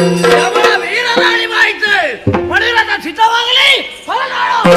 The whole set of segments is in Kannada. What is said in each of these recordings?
ಯಮನ ವೀರರಾಣಿ ಮಾಹಿತಿ ಮಣಿರಥ ಸಿದ್ಧವಾಗಲಿ ಹೊರನಾಡು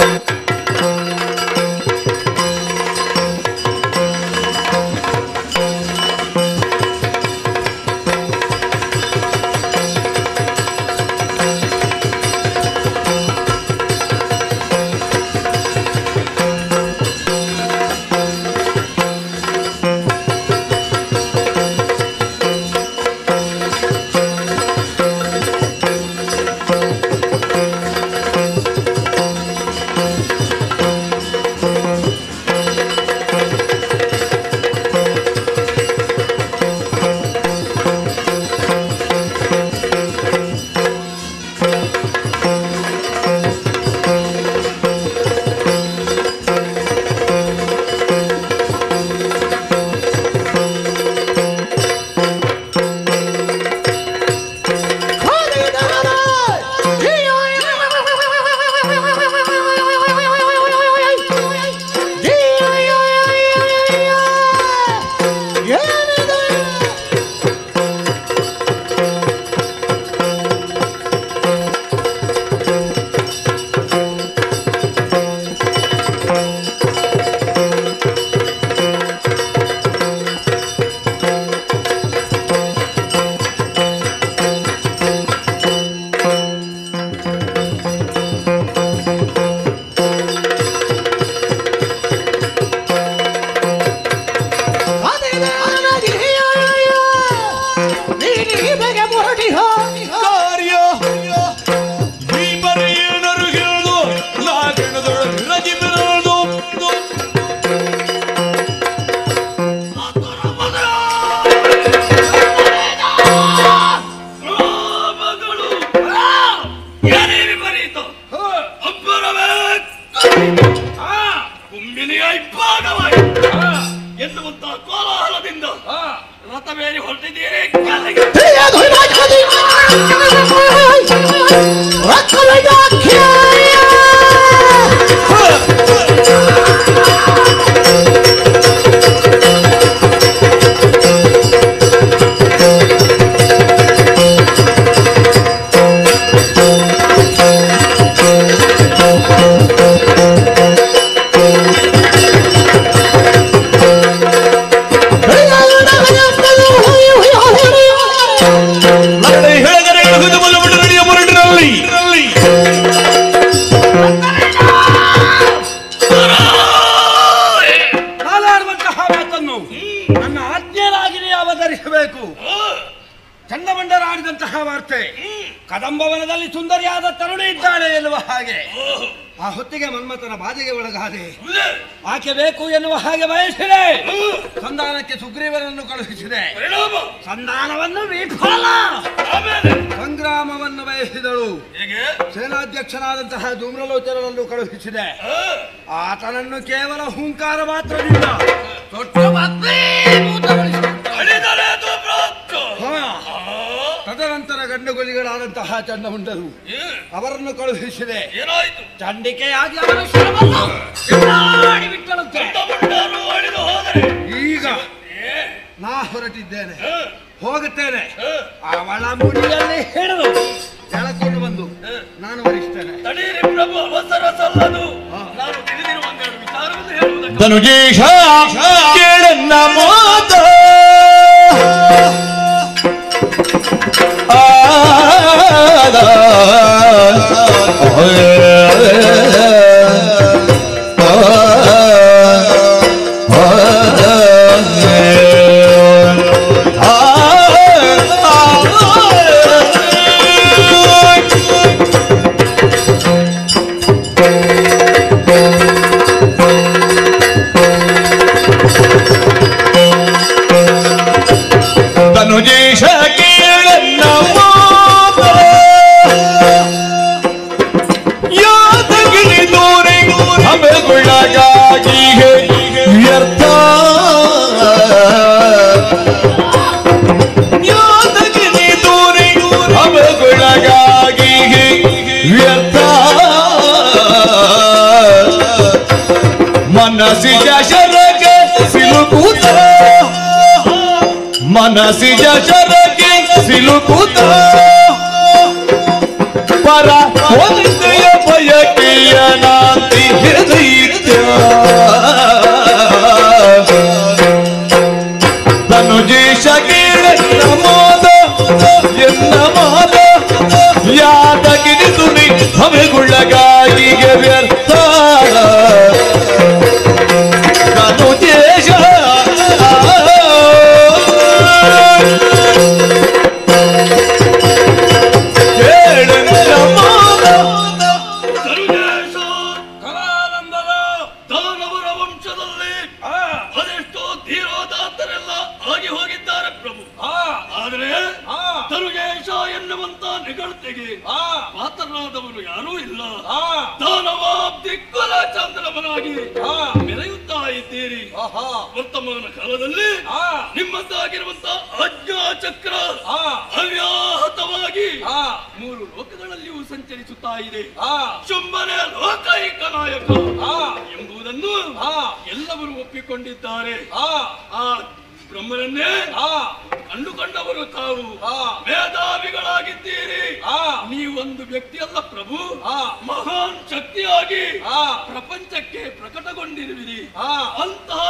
ಕಾರ್ಯ ಈ ಬರೀ ಏನಾರು ಹೇಳುದು ನಾ ಕೆಣದೊಳಗೆ ರಜಿತನದು ಮಗಳು ಏನೇ ವಿಪರೀತ ಒಬ್ಬರವೇ ಕುಂಬಿನಿಯ ಇಬ್ಬಾಗವಾಗಿ ಎನ್ನುವಂತಹ ಕೋಲಾಹಲದಿಂದ ರಥವೇರಿ ಹೊರಟಿದ್ದೀರಿ ಕಾಲಿಗೆ ನಡೆ ಹೇಳಗರೆ ಹಿಡಿದು ಬಲಬಿಡ ನಡೆಯ ಮುರಡಿನಲ್ಲಿ ನಾನಾಡುವಂತಹ ಮಾತನ್ನು ನನ್ನ ಆಜ್ಞೆಯಲಾಗಿಯೇ ಅವತರಿಸಬೇಕು ಚಂಡಮಂಡರಾಡಿದಂತಹ ವಾರ್ತೆ ಕದಂಬವನದಲ್ಲಿ ಸುಂದರಿಯಾದ ತರುಣಿ ಇದ್ದಾಳೆ ಎನ್ನುವ ಹಾಗೆ ಆ ಹೊತ್ತಿಗೆ ಮನ್ಮಥನ ಬಾಧೆಗೆ ಒಳಗಾದೆ ಆಕೆ ಬೇಕು ಎನ್ನುವ ಹಾಗೆ ಬಯಸಿದೆ ಸಂಧಾನಕ್ಕೆ ಸುಗ್ರೀವನನ್ನು ಕಳುಹಿಸಿದೆ ಸಂಧಾನವನ್ನು ವಿಫಲ ಸಂಗ್ರಾಮವನ್ನು ಬಯಸಿದಳು ಸೇನಾಧ್ಯಕ್ಷನಾದಂತಹ ಧೂಮ್ರಲೋಚನನ್ನು ಕಳುಹಿಸಿದೆ ಆತನನ್ನು ಕೇವಲ ಹುಂಕಾರ ಮಾತ್ರದಿಂದ ತೊಟ್ಟು ಹಾ. ತದನಂತರ ಗಂಡುಗೊಲಿಗಳಾದಂತಹ ಚಂಡಮುಂಡರು ಅವರನ್ನು ಕಳುಹಿಸಿದೆ ಏನಾಯ್ತು ಚಂಡಿಕೆಯಾಗಿ ಅವರ ಶಿರವನ್ನು ಬಿಟ್ಟಾಡಿ ಬಿಟ್ಟಳಂತೆ. ಚಂಡಮುಂಡರು ಅಳಿದು ಹೋದರೆ ಈಗ ನಾ ಹೊರಟಿದ್ದೇನೆ ಹೋಗುತ್ತೇನೆ ಅವಳ ಮುಡಿಯಲ್ಲಿ ಹಿಡಿದು ಎಳಕೊಂಡು ಬಂದು ನಾನು ವರಿಸ್ತೇನೆ ತಡೀರಿ ಪ್ರಭು ಅವಸರ ಸಲ್ಲದು ನಾನು ತಿಳಿದಿರುವ ಒಂದೆರಡು ವಿಚಾರವನ್ನು ಹೇಳುವುದಕ್ಕೆ ಧನುಜೇಶ ಕೇಳನ್ನ ಮಾತ ಧನುಜೇಶ ಕೇಳನ್ನ ಮಾತ ಯಾದಗಿರಿ ದೂರೆ ಹಮೆಗೊಳಗಾಗಿ ವ್ಯರ್ಥ ಯಾದಗಿರಿ ದೂರೆ ಹಮೆಗೊಳಗಾಗಿ ವ್ಯರ್ಥ ಮನಸ್ಸಿನ ಶರಗೆ ಸಿಲುಕುತ್ತ ಮನಸ್ಸಿನ ಶರಗೆ ಸಿಲುಕುತ್ತ ಪರ ಒಂದೆಯ ಬಯಕೆಯ ನಾಂತಿ ಹಿರಿದೈತ್ಯ ಧನುಜೇಶ ಕೇಳ ನಮೋದ ಎನ್ನ ಮಾದ ಯಾದಗಿರಿ ತುನಿ ಹವೆಗುಳ್ಳಗಾಗಿಗೆ ವ್ಯರ್ಥ ಧನುಜೇಶ ಕೇಳ ನಮೋದ ಧನುಜೇಶ ಕಲಾನಂದದ ದಾನವರ ವಂಶದಲ್ಲಿ ಆ, ಅದೆಷ್ಟೋ ಧೀರೋದಾತ್ತರೆಲ್ಲ ಆಗಿ ಹೋಗಿದ್ದಾರೆ ಪ್ರಭು ಆ, ಆದರೆ ಆ, ಧನುಜೇಶ ಎನ್ನುವಂತ ನಿಗಳತೆಗೆ ಆ, ಪಾತ್ರರಾದವರು ಯಾರೂ ಇಲ್ಲ ಆ, ದಾನವ ದಿಕ್ಕುಲ ಚಂದ್ರಮನಾಗಿ ಆ, ಮೆರೆಯುತ್ತಾ ಇದ್ದೀರಿ ಆಹಾ, ವರ್ತಮಾನ ಕಾಲದಲ್ಲಿ ಆ, ನಿಮ್ಮದ್ದಾಗಿರುವಂತ ಆಜ್ಞಾ ಚಕ್ರ ಆ, ಅವ್ಯಾಹತವಾಗಿ ಆ, ಮೂರು ಲೋಕಗಳಲ್ಲಿಯೂ ಸಂಚರಿಸುತ್ತಾ ಇದೆ ಆ, ಶುಂಭನೆ ಲೋಕೈಕ ನಾಯಕ ಆ, ಎಂಬುದನ್ನು ಆ, ಎಲ್ಲರೂ ಒಪ್ಪಿಕೊಂಡಿದ್ದಾರೆ ಆ, ಆ ಬ್ರಹ್ಮನನ್ನೇ ಆ, ಕಂಡುಕೊಂಡವರು ತಾವು ಆ, ಮೇಧಾವಿಗಳಾಗಿದ್ದೀರಿ ಆ, ನೀವೊಂದು ವ್ಯಕ್ತಿಯಲ್ಲ ಪ್ರಭು ಆ, ಮಹಾನ್ ಶಕ್ತಿಯಾಗಿ ಆ, ಪ್ರಪಂಚಕ್ಕೆ ಪ್ರಕಟಗೊಂಡಿರುವಿರಿ ಆ, ಅಂತಹ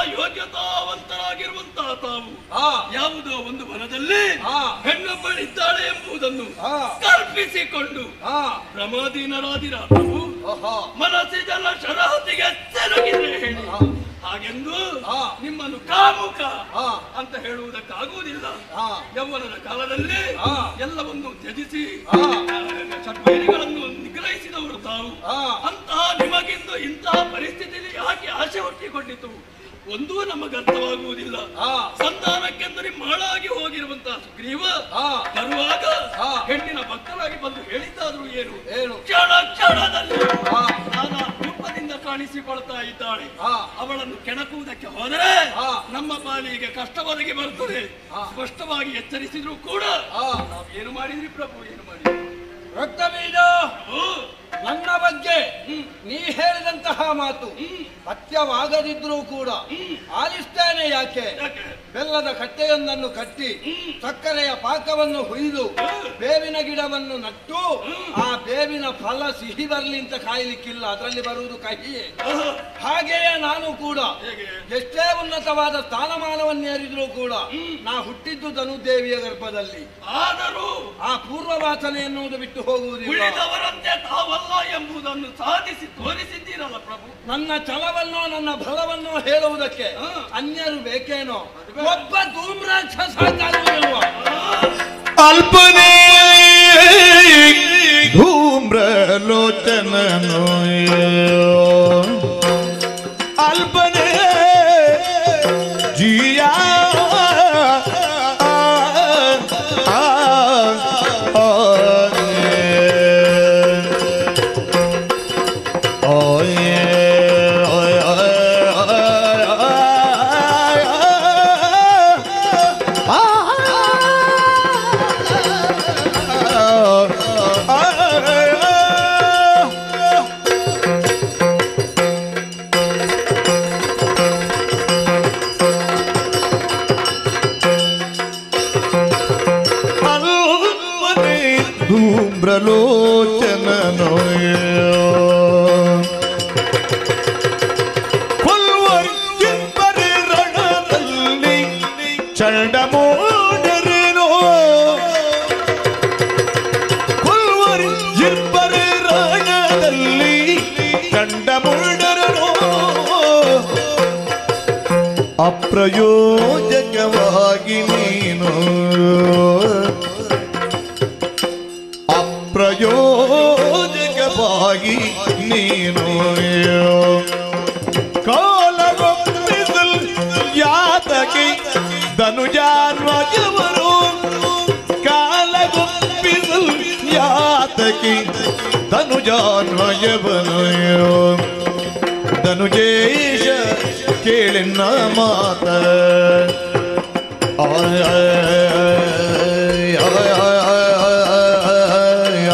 ಯೋಗ್ಯತಾವಂತರಾಗಿರುವಂತಹ ತಾವು ಆ, ಯಾವುದೋ ಒಂದು ವನದಲ್ಲಿ ಆ, ಹೆಣ್ಣೊಬ್ಬಳಿದ್ದಾಳೆ ಎಂಬುದನ್ನು ಆ, ಕಲ್ಪಿಸಿಕೊಂಡು ಆ, ಪ್ರಮಾದೀನರಾದಿರ ಪ್ರಭು ಆಹಾ, ಮನಸ್ಸಿನ ಶರಹತಿಗೆ ಸೆರಗಿದೆ ಹೇಳಿ ಹಾಗೆಂದು ಆ. ನಿಮ್ಮನ್ನು ಕಾಮುಕ ಆ. ಅಂತ ಹೇಳುವುದಕ್ಕಾಗುವುದಿಲ್ಲ ಆ, ಯೌವನದ ಕಾಲದಲ್ಲಿ ಆ. ಎಲ್ಲವನ್ನು ತ್ಯಜಿಸಿ ಆ. ಚಟ್ಬೈರಿಗಳನ್ನು ನಿಗ್ರಹಿಸಿದವರು ತಾವು ಆ. ಅಂತಹ ನಿಮಗಿಂದು ಇಂತಹ ಪರಿಸ್ಥಿತಿಯಲ್ಲಿ ಯಾಕೆ ಆಸೆ ಹುಟ್ಟಿಕೊಂಡಿತು ಒಂದೂ ನಮಗೆ ಅರ್ಥವಾಗುವುದಿಲ್ಲ ಆ. ಸಂತಾನಕ್ಕೆಂದು ನಿಮ್ಮಳಾಗಿ ಹೋಗಿರುವಂತಹ ಸುಗ್ರೀವ ಆ. ಬರುವಾಗ ಆ. ಹೆಣ್ಣಿನ ಭಕ್ತರಾಗಿ ಬಂದು ಹೇಳಿದ್ದಾದ್ರು ಏನು ಏನು ಕ್ಷಣ ಕ್ಷಣದಲ್ಲಿ ಆ. ನಾನಾ ರೂಪದಿಂದ ಕಾಣಿಸಿಕೊಳ್ತಾ ಇದ್ದಾಳೆ ಆ. ಅವಳನ್ನು ಕೆಣಕುವುದಕ್ಕೆ ಹೋದರೆ ಆ. ನಮ್ಮ ಪಾಲಿಗೆ ಕಷ್ಟ ಒದಗಿ ಬರುತ್ತದೆ ಆ. ಸ್ಪಷ್ಟವಾಗಿ ಎಚ್ಚರಿಸಿದ್ರು ಕೂಡ ಆ, ನಾವು ಏನು ಮಾಡಿದ್ರಿ ಪ್ರಭು ಏನು ಮಾಡಿದ್ರಿ ರಕ್ತಬೀಜ ಓ, ನನ್ನ ಬಗ್ಗೆ ನೀ ಹೇಳಿದಂತಹ ಮಾತು ಸತ್ಯವಾಗದಿದ್ರೂ ಕೂಡ ಆಲಿಸ್ತೇನೆ ಯಾಕೆ ಯಾಕೆ ಬೆಲ್ಲದ ಕಟ್ಟೆಯೊಂದನ್ನು ಕಟ್ಟಿ ಸಕ್ಕರೆಯ ಪಾಕವನ್ನು ಹುಯ್ದು ಬೇವಿನ ಗಿಡವನ್ನು ನಟ್ಟು ಆ ಬೇವಿನ ಫಲ ಸಿಹಿ ಬರಲಿ ಅಂತ ಕಾಯ್ಲಿಕ್ಕಿಲ್ಲ ಅದರಲ್ಲಿ ಬರುವುದು ಕಹಿಯೇ ಆಹಾ, ಹಾಗೆಯೇ ನಾನು ಕೂಡ ಹೇಗೆ ಎಷ್ಟೇ ಉನ್ನತವಾದ ಸ್ಥಾನಮಾನವನ್ನೇರಿದ್ರೂ ಕೂಡ ನಾ ಹುಟ್ಟಿದ್ದು ಧನುದೇವಿಯ ಗರ್ಭದಲ್ಲಿ ಆದರೂ ಆ ಪೂರ್ವ ವಾಸನೆ ಎನ್ನುವುದು ಬಿಟ್ಟು ಹೋಗುವುದಿಲ್ಲ ಉಳಿದವರಂತೆ ತಾವಲ್ಲ ಎಂಬುದನ್ನು ಸಾಧಿಸಿ ತೋರಿಸಿದ್ದೀರಲ್ಲ ಪ್ರಭು ನನ್ನ ಛಲವನ್ನೋ ನನ್ನ ಬಲವನ್ನೋ ಹೇಳುವುದಕ್ಕೆ ಹಾ. ಅನ್ಯರು ಬೇಕೇನೋ ಒಬ್ಬ ಧೂಮ್ರಾಕ್ಷಸ ಕಾಣುವುದಿಲ್ವಾ ಅಲ್ಪನೇ ಧೂಮ್ರಲೋಚನನು ಅಲ್ಪನೇ ಜಿಯ ಅಲ್ಪನೆ ಧೂಮ್ರಲೋಚನನು ಕೊಲ್ವರಿಬ್ಬರಿ ರಣದಲ್ಲಿ ಚಂಡಮೋಡರೇನೋ ಕೊಲ್ವರಿ ಇಬ್ಬರಿ ರಣದಲ್ಲಿ ಚಂಡಮೋಡರನೋ ಅಪ್ರಯೋಜಕವಾಗಿ ನೀನು ಅಪ್ರಯೋಜಕವಾಗಿ ನೀನು ಕಾಲಗೊಪ್ಪಿಸಲ್ ಯಾತಕ್ಕೆ ಧನುಜಾನ್ವಯವರು ಕಾಲಗೊಪ್ಪಿಸಲ್ ಯಾತಕ್ಕೆ ಧನುಜಾನ್ವಯವನು ಧನುಜೇಶ ಕೇಳಿನ ಮಾತ ಆಯ್ ಆಯ್ ಆಯ್ ಆಯ್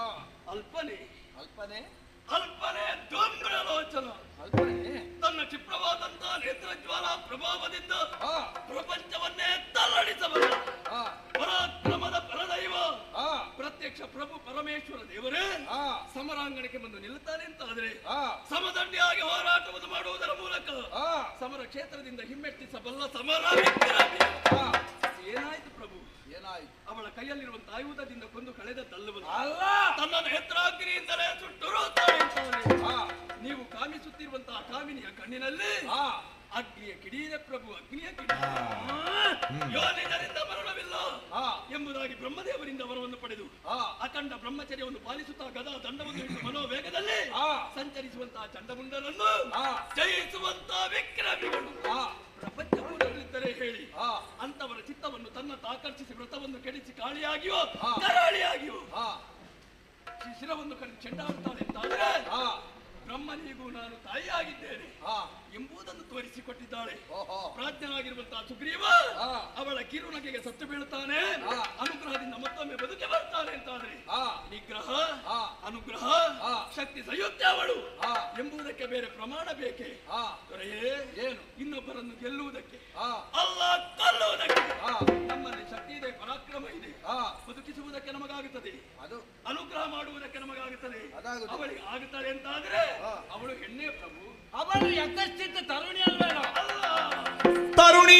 ಅಲ್ಪನೆ ಅಲ್ಪನೆ ಅಲ್ಪನೆ ಧ್ವಂಗ್ರಲೋಚನ ಅಲ್ಪನೆ ತನ್ನ ಕ್ಷಿಪ್ರವಾದಂತಹ ನೇತ್ರಜ್ವಾಲ ಪ್ರಭಾವದಿಂದ ಆ, ಪ್ರಪಂಚವನ್ನೇ ತಲ್ಲಡಿಸಬಲ್ಲ ಆ, ಪರಾಕ್ರಮದ ಪರದೈವ ಆ, ಪ್ರತ್ಯಕ್ಷ ಪ್ರಭು ಪರಮೇಶ್ವರ ದೇವರೇ ಆ, ಸಮರಾಂಗಣಕ್ಕೆ ಬಂದು ನಿಲ್ಲುತ್ತಾನೆ ಅಂತ ಆದ್ರೆ ಆ, ಸಮದಂಡಿಯಾಗಿ ಹೋರಾಟವನ್ನು ಮಾಡುವುದರ ಮೂಲಕ ಆ, ಸಮರ ಕ್ಷೇತ್ರದಿಂದ ಹಿಮ್ಮೆಟ್ಟಿಸಬಲ್ಲ ಸಮರ ವಿಕ್ರಮಿ. ಆ. ಏನಾಯ್ತು ಪ್ರಭು ಏನಾಯ್ತು ಅವಳ ಕೈಯಲ್ಲಿರುವಂತ ಆಯುಧದಿಂದ ಕೊಂದು ಕಳೆದದ್ದಲ್ಲವಲ್ಲ ಅಲ್ಲ ತನ್ನ ನೇತ್ರಾಗ್ನಿಯಿಂದಲೇ ಸುಟ್ಟುರುತ್ತಾಳೆ ಅಂತಾನೆ. ಆ, ನೀವು ಕಾಮಿಸುತ್ತಿರುವಂತಹ ಕಾಮಿನಿಯ ಕಣ್ಣಿನಲ್ಲಿ ಆ, ಅಗ್ನಿಯ ಕಿಡೀರ ಪ್ರಭು ಅಗ್ನಿಯ ಕಿಡಿ ಯೋನಿಜರಿಂದ ಮರಣವಿಲ್ಲ ಆ, ಎಂಬುದಾಗಿ ಬ್ರಹ್ಮದೇವರಿಂದ ವರವನ್ನು ಪಡೆದು ಆ, ಅಖಂಡ ಬ್ರಹ್ಮಚರ್ಯವನ್ನು ಪಾಲಿಸುತ್ತಾ ಗದಾ ದಂಡವನ್ನು ಹಿಡಿದು ಮನೋವೇಗದಲ್ಲಿ ಆ. ಸಂಚರಿಸುವಂತಹ ಚಂಡಮುಂಡರನ್ನು ಆ. ಜಯಿಸುವಂತಹ ವಿಕ್ರಮಿಗಳು ಆ, ಪ್ರಪಂಚಪೂರಲ್ಲಿದ್ದರೆ ಹೇಳಿ ಆ, ಅಂತವರ ಚಿತ್ತವನ್ನು ತನ್ನತ್ತ ಆಕರ್ಷಿಸಿ ವ್ರತವನ್ನು ಕೆಡಿಸಿ ಕಾಳಿಯಾಗಿಯೋ ಆ. ಕರಾಳಿಯಾಗಿಯೋ ಆ, ಶಿ- ಶಿರವನ್ನು ಕಡಿದು ಚೆಂಡಾಡುತ್ತಾಳೆ ಅಂತಾದ್ರೆ ಆ, ಬ್ರಹ್ಮನಿಗೂ ನಾನು ತಾಯಿಯಾಗಿದ್ದೇನೆ ಆ, ಎಂಬುದನ್ನು ತೋರಿಸಿಕೊಟ್ಟಿದ್ದಾಳೆ ಓಹೋ ಪ್ರಾಜ್ಞನಾಗಿರುವಂತಹ ಸುಗ್ರೀವ ಆ. ಅವಳ ಕಿರುನಗೆಗೆ ಸತ್ತು ಬೀಳುತ್ತಾನೆ ಆ. ಅನುಗ್ರಹದಿಂದ ಮತ್ತೊಮ್ಮೆ ಬದುಕಿ ಬರ್ತಾನೆ ಅಂತಾದ್ರೆ ಆ, ನಿಗ್ರಹ ಆ. ಅನುಗ್ರಹ ಆ. ಶಕ್ತಿ ಸಂಯುಕ್ತ ಅವಳು ಆ. ಎಂಬುದಕ್ಕೆ ಬೇರೆ ಪ್ರಮಾಣ ಬೇಕೆ ಆ, ದೊರೆಯೇ ಏನು ಇನ್ನೊಬ್ಬರನ್ನು ಗೆಲ್ಲುವುದಕ್ಕೆ ಆ, ಅಲ್ಲ ಕೊಲ್ಲುವುದಕ್ಕೆ ಆ, ನಮ್ಮಲ್ಲಿ ಶಕ್ತಿ ಇದೆ ಪರಾಕ್ರಮ ಇದೆ ಆ, ಬದುಕಿಸುವುದಕ್ಕೆ ನಮಗಾಗುತ್ತದೆ ಅದು ಅನುಗ್ರಹ ಮಾಡುವುದಕ್ಕೆ ನಮಗಾಗುತ್ತದೆ ಅದಾಗುತ್ತದೆ. ಅವಳಿಗೆ ಆಗುತ್ತಾಳೆ ಅಂತಾದ್ರೆ ಆ. ಅವಳು ಹೆಣ್ಣೆ ಪ್ರಭು ಅವಳು ಯಥಸ್ಥಿತ ತರುಣಿ ಅಲ್ವೇನೋ ಅಲ್ಲ ತರುಣಿ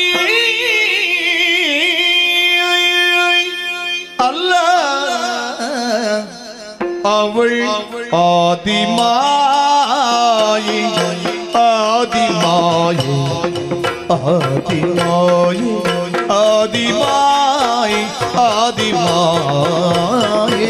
ಅಲ್ಲ ಅವள் ஆதிமாயி ஆதிமாயி ஆதிமாயி ஆதிமாயி ஆதிமாயி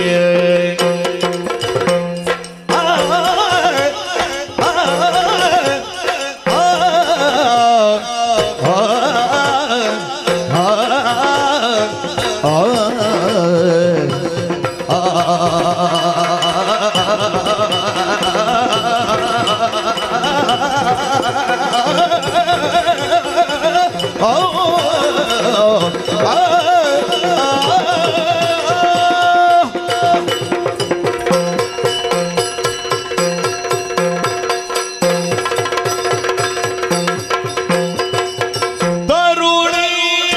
ತರುಣಿ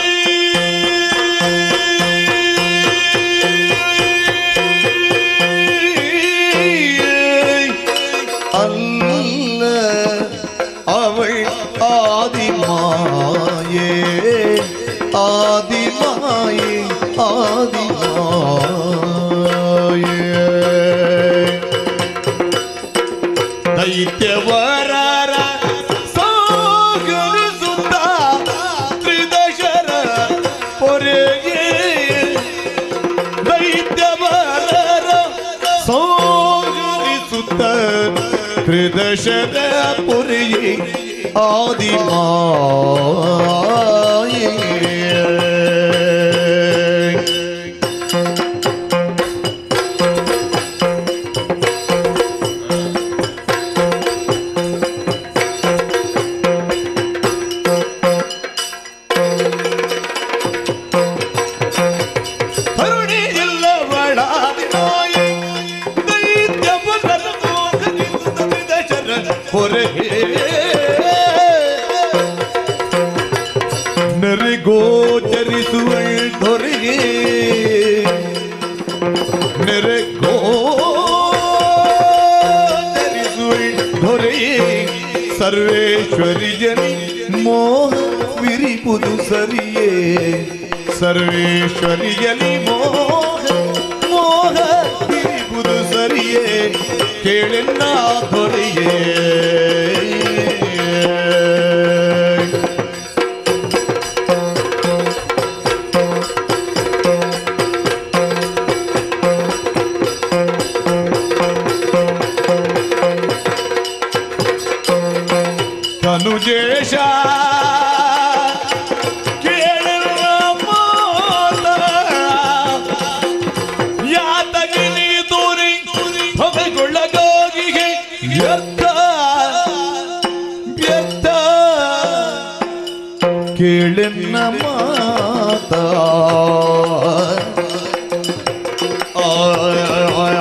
அல்ல அவள் ஆதிமாயே ஆதிமாயே ஆதிமாயே ದೈತ್ಯವರರ ಸಾಗರಿಸುತ್ತ ತ್ರಿದಶರ ಪೊರೆಗೆ ದೈತ್ಯವರರ ಸಾಗರಿಸುತ್ತ ತ್ರಿದಶರ ಪೊರೆಗೆ ಆದಿಮಾಯೇ ಕರುಣೆ ಇಲ್ಲವಳಾದಿನಾಯಿ ದೈತ್ಯ ಪುನರ ಮೋಹನಿಂದ ವಿದಶರ ಹೊರಗೆ ನೆರೆಗೋಚರಿಸುವಳ್ ದೊರೆಗೆ ನೆರೆಗೋಚರಿಸುವಳ್ ದೊರೆಯೇ ಸರ್ವೇಶ್ವರಿ ಜನಿ ಮೋಹ ವಿರಿಪುದು ಸರಿಯೇ ಸರ್ವೇಶ್ವರಿಯಲಿ ಮೋಹ ಮೋಹ ವಿರಿಪುದು ಸರಿಯೇ ಕೇಳೆನ್ನ ದೊರೆಯೇ ಧನುಜೇಶ ಕೇಳಿರುವ ಮಾತ ಯಾತಗಿನಿ ದೂರಿ ಹೊಗೆಗೊಳ್ಳಗೋಗಿಗೆ ವ್ಯರ್ಥ ವ್ಯರ್ಥ ಕೇಳೆನ್ನ ಮಾತ ಆ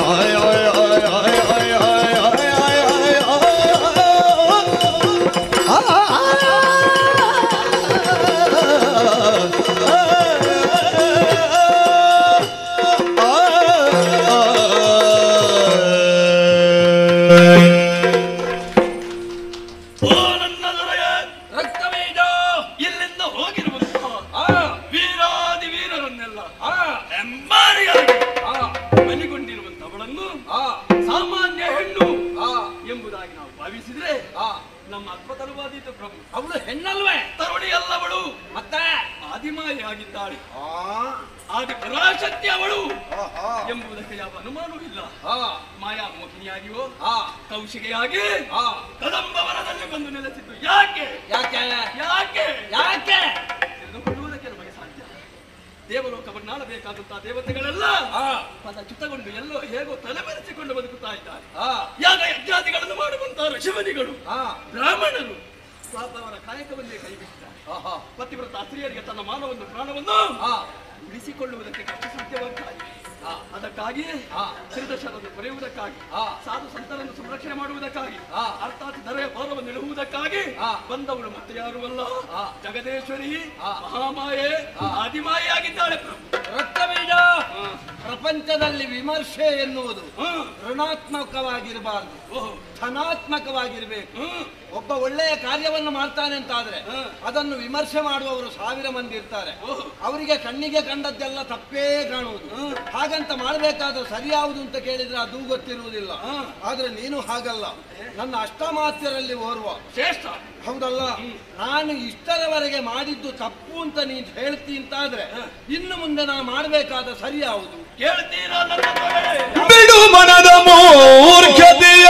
ಭಾವಿಸಿದ್ರೆ ಆ, ನಮ್ಮ ಅಲ್ಪತರವಾದೀತು ಪ್ರಭು ಅವಳು ಹೆಣ್ಣಲ್ವೇ ತರುಣಿ ಅಲ್ಲವಳು ಮತ್ತೆ ಆದಿಮಾಯಿ ಆಗಿದ್ದಾಳೆ ಆ, ಆದಿ ಪರಾಶಕ್ತಿ ಅವಳು ಆಹಾ, ಎಂಬುದಕ್ಕೆ ಯಾವ ಅನುಮಾನವೂ ಇಲ್ಲ ಆ, ಮಾಯಾ ಮೋಹಿನಿಯಾಗಿಯೋ ಆ, ಕೌಶಿಕೆಯಾಗಿ ಆ. ಕದಂಬವನದಲ್ಲಿ ಬಂದು ನೆಲೆಸಿದ್ದು ಯಾಕೆ ಯಾಕೆ ಯಾಕೆ ಯಾಕೆ ತಿಳಿದುಕೊಳ್ಳುವುದಕ್ಕೆ ನಮಗೆ ಸಾಧ್ಯ ದೇವಲೋಕವನ್ನಾಳಬೇಕಾದಂತಹ ದೇವತೆಗಳೆಲ್ಲ ಆ, ಪದ ಚ್ಯುತಗೊಂಡು ಎಲ್ಲೋ ಹೇಗೋ ತಲೆಮರೆಸಿಕೊಂಡು ಬದುಕುತ್ತಾ ಇದ್ದಾರೆ ಆ, ಯಾಗ ಯಜ್ಞಾದಿಗಳನ್ನು ಮಾಡುವಂತಹ ಋಷಿಮನಿಗಳು ಆ, ಬ್ರಾಹ್ಮಣರು ಪಾಪ ಅವರ ಕಾಯಕವನ್ನೇ ಕೈಬಿಟ್ಟಿದ್ದಾರೆ ಆಹಾ, ಪತಿವ್ರತ ಸ್ತ್ರೀಯರಿಗೆ ತನ್ನ ಮಾನವನ್ನು ಪ್ರಾಣವನ್ನು ಆ, ಉಳಿಸಿಕೊಳ್ಳುವುದಕ್ಕೆ ಕಷ್ಟ ಸಾಧ್ಯವಾಗ್ತಾ ಇದೆ ಆ, ಅದಕ್ಕಾಗಿ ಆ. ಶ್ರೀದಶರನ್ನು ಪಡೆಯುವುದಕ್ಕಾಗಿ ಆ. ಸಾಧು ಸಂತರನ್ನು ಸಂರಕ್ಷಣೆ ಮಾಡುವುದಕ್ಕಾಗಿ ಆ. ಅರ್ಥಾತ್ ಧರೆಯ ಭಾರವನ್ನು ಇಳುವುದಕ್ಕಾಗಿ ಆ. ಬಂದವಳು ಮತ್ತೆ ಯಾರು ಅಲ್ಲ ಆ. ಜಗದೇಶ್ವರಿ ಆ. ಮಹಾಮಾಯೆ ಆ. ಆದಿಮಾಯೆ ಆಗಿದ್ದಾಳೆ ಪ್ರಭು ರಕ್ತಬೀಜ ಪ್ರಪಂಚದಲ್ಲಿ ವಿಮರ್ಶೆ ಎನ್ನುವುದು ಹ್ಮ್. ಋಣಾತ್ಮಕವಾಗಿರಬಾರದು ಓಹೋ. ಧನಾತ್ಮಕವಾಗಿರಬೇಕು ಹ್ಮ್. ಒಬ್ಬ ಒಳ್ಳೆಯ ಕಾರ್ಯವನ್ನು ಮಾಡ್ತಾನೆ ಅಂತಾದ್ರೆ ಹ್ಮ್. ಅದನ್ನು ವಿಮರ್ಶೆ ಮಾಡುವವರು ಸಾವಿರ ಮಂದಿ ಇರ್ತಾರೆ ಓಹೋ. ಅವರಿಗೆ ಕಣ್ಣಿಗೆ ಕಂಡದ್ದೆಲ್ಲ ತಪ್ಪೇ ಕಾಣುವುದು ಹಾಗಂತ ಮಾಡಬೇಕಾದ್ರೆ ಸರಿಯಾವುದು ಅಂತ ಕೇಳಿದ್ರೆ ಅದು ಗೊತ್ತಿರುವುದಿಲ್ಲ ಹ್ಮ್. ಆದ್ರೆ ನೀನು ಹಾಗಲ್ಲ ನನ್ನ ಅಷ್ಟಮಾತ್ಯರಲ್ಲಿ ಓರ್ವ ಶ್ರೇಷ್ಠ ಹೌದಲ್ಲ ನಾನು ಇಷ್ಟರವರೆಗೆ ಮಾಡಿದ್ದು ತಪ್ಪು ಅಂತ ನೀನು ಹೇಳ್ತಿ ಅಂತಾದ್ರೆ ಇನ್ನು ಮುಂದೆ ನಾನು ಮಾಡಬೇಕಾದ ಸರಿ ಯಾವುದು ಕೇಳ್ತೀರಾ ನನ್ನ ದೊರೆ? ಬಿಡು ಮನದ ಮೂರ್ಖತೆಯ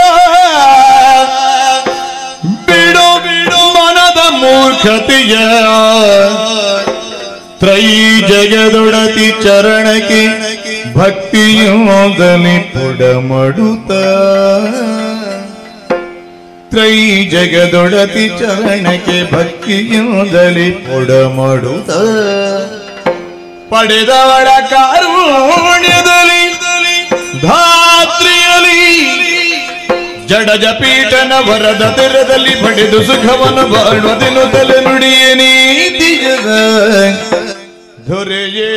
ಬಿಡು ಬಿಡು ಮನದ ಮೂರ್ಖತೆಯ ತ್ರೈ ಜಗದೊಡತಿ ಚರಣಕ್ಕೆ ಭಕ್ತಿಯೋದನಿ ಪುಡಮಡುತ್ತ ತ್ರೈ ಜಗದೊಡತಿ ಚರಣಕ್ಕೆ ಭಕ್ತಿಯೋದಲಿ ಪುಡಮಡುತ್ತ ಪಡೆದವಳ ಕಾರುಣ್ಯದಲ್ಲಿ ಧಾತ್ರಿಯಲಿ ಜಡಜ ಪೀಠನ ವರದ ತೆರದಲ್ಲಿ ಪಡೆದು ಸುಖವನ್ನು ಬಾಳುವುದನ್ನು ತಲೆ ನುಡಿಯ ನೀತಿಯದ ದೊರೆಯೇ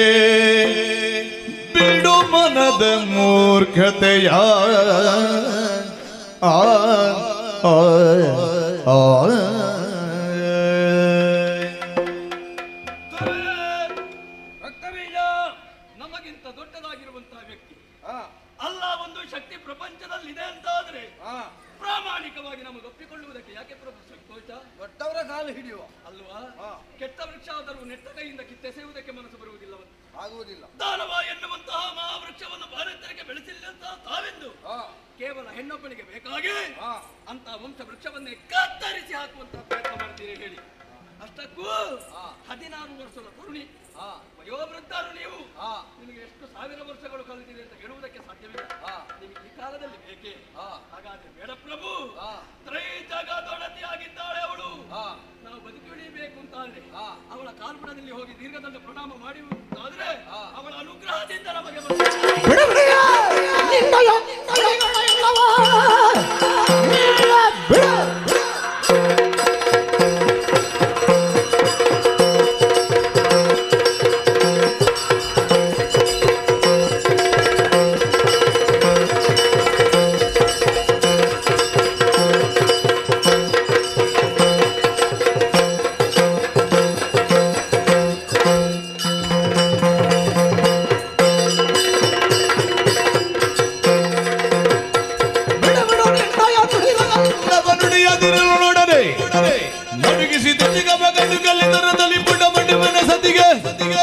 ಬಿಡು ಮನದ ಮೂರ್ಖತೆಯ ಆ ಆ ಆ ದೊರೆ, ರಕ್ತಬೀಜ ನಮಗಿಂತ ದೊಡ್ಡದಾಗಿರುವಂತಹ ವ್ಯಕ್ತಿ ಆ, ಅಲ್ಲ ಒಂದು ಶಕ್ತಿ ಪ್ರಪಂಚದಲ್ಲಿ ಇದೆ ಅಂತಾದ್ರೆ ಆ, ಪ್ರಾಮಾಣಿಕವಾಗಿ ನಮಗೆ ಒಪ್ಪಿಕೊಳ್ಳುವುದಕ್ಕೆ ಯಾಕೆ ಪ್ರಭು ಸಂಕೋಚ ದೊಡ್ಡವರ ಕಾಲು ಹಿಡಿಯುವ ಅಲ್ವಾ ಹಾ. ಕೆಟ್ಟ ವೃಕ್ಷ ಆದರೂ ನೆಟ್ಟ ಕೈಯಿಂದ ಕಿತ್ತೆಸೆಯುವುದಕ್ಕೆ ಮನಸ್ಸು ಬರುವುದಿಲ್ಲವಂತೆ ಆಗುವುದಿಲ್ಲ ದಾನವ ಎನ್ನುವಂತಹ ಮಹಾವೃಕ್ಷವನ್ನು ಭಾರತರಿಗೆ ಬೆಳೆಸಿಲ್ಲಂತಹ ತಾವೆಂದು ಆ, ಕೇವಲ ಹೆಣ್ಣೊಬ್ಬಳಿಗೆ ಬೇಕಾಗಿ ಆ, ಅಂತ ವಂಶ ವೃಕ್ಷವನ್ನೇ ಕತ್ತರಿಸಿ ಹಾಕುವಂತಹ ಪ್ರಯತ್ನ ಮಾಡ್ತೀರಿ ಹೇಳಿ ಅಷ್ಟಕ್ಕೂ ಆ. ಹದಿನಾರು ವರ್ಷದ ತರುಣಿ ಆ, ವಯೋವೃದ್ಧರು ನೀವು ಆ, ನಿಮಗೆ ಎಷ್ಟು ಸಾವಿರ ವರ್ಷಗಳು ಕಲಿತಿದೆ ಅಂತ ಹೇಳುವುದಕ್ಕೆ ಸಾಧ್ಯವಿಲ್ಲ ಆ, ನಿಮಗೆ ಈ ಕಾಲದಲ್ಲಿ ಬೇಕೇ ಆ, ಹಾಗಾದ್ರೆ ಬೇಡ ಪ್ರಭು ಆ. ತ್ರೈ ಜಗದೊಡತಿ ಆಗಿದ್ದಾಳೆ ಅವಳು ಆ, ನಾವು ಬದುಕಿ ಉಳಿಯಬೇಕು ಅಂತ ಅಂದ್ರೆ ಆ. ಅವಳ ಕಾಲ್ಪುರದಲ್ಲಿ ಹೋಗಿ ದೀರ್ಘದಂಡ ಪ್ರಣಾಮ ಮಾಡಿ ಆದ್ರೆ ಆ. ಅವಳ ಅನುಗ್ರಹದಿಂದ ನಮಗೆ ಬರ್ತದೆ. ಬಿಡು ಬಿಡಿಯ ನಿನ್ನಯ ಕೈಗಳೆಲ್ಲವ ನಿನ್ನ ಬಿಡು ಬಿಡು ಬಿಡು ನಿನ್ನಯ ತುಳಿದ ನುಡಿಯದಿರುಳೊಡನೆ ನಡುಗಿಸಿ ತುಟಿಗ ಮಗನು ಕಲ್ಲಿದರದಲ್ಲಿ ಪುಟ್ಟ ಮಂಡಿ ಮನ ಸತಿಗೆ ಸತಿಗೆ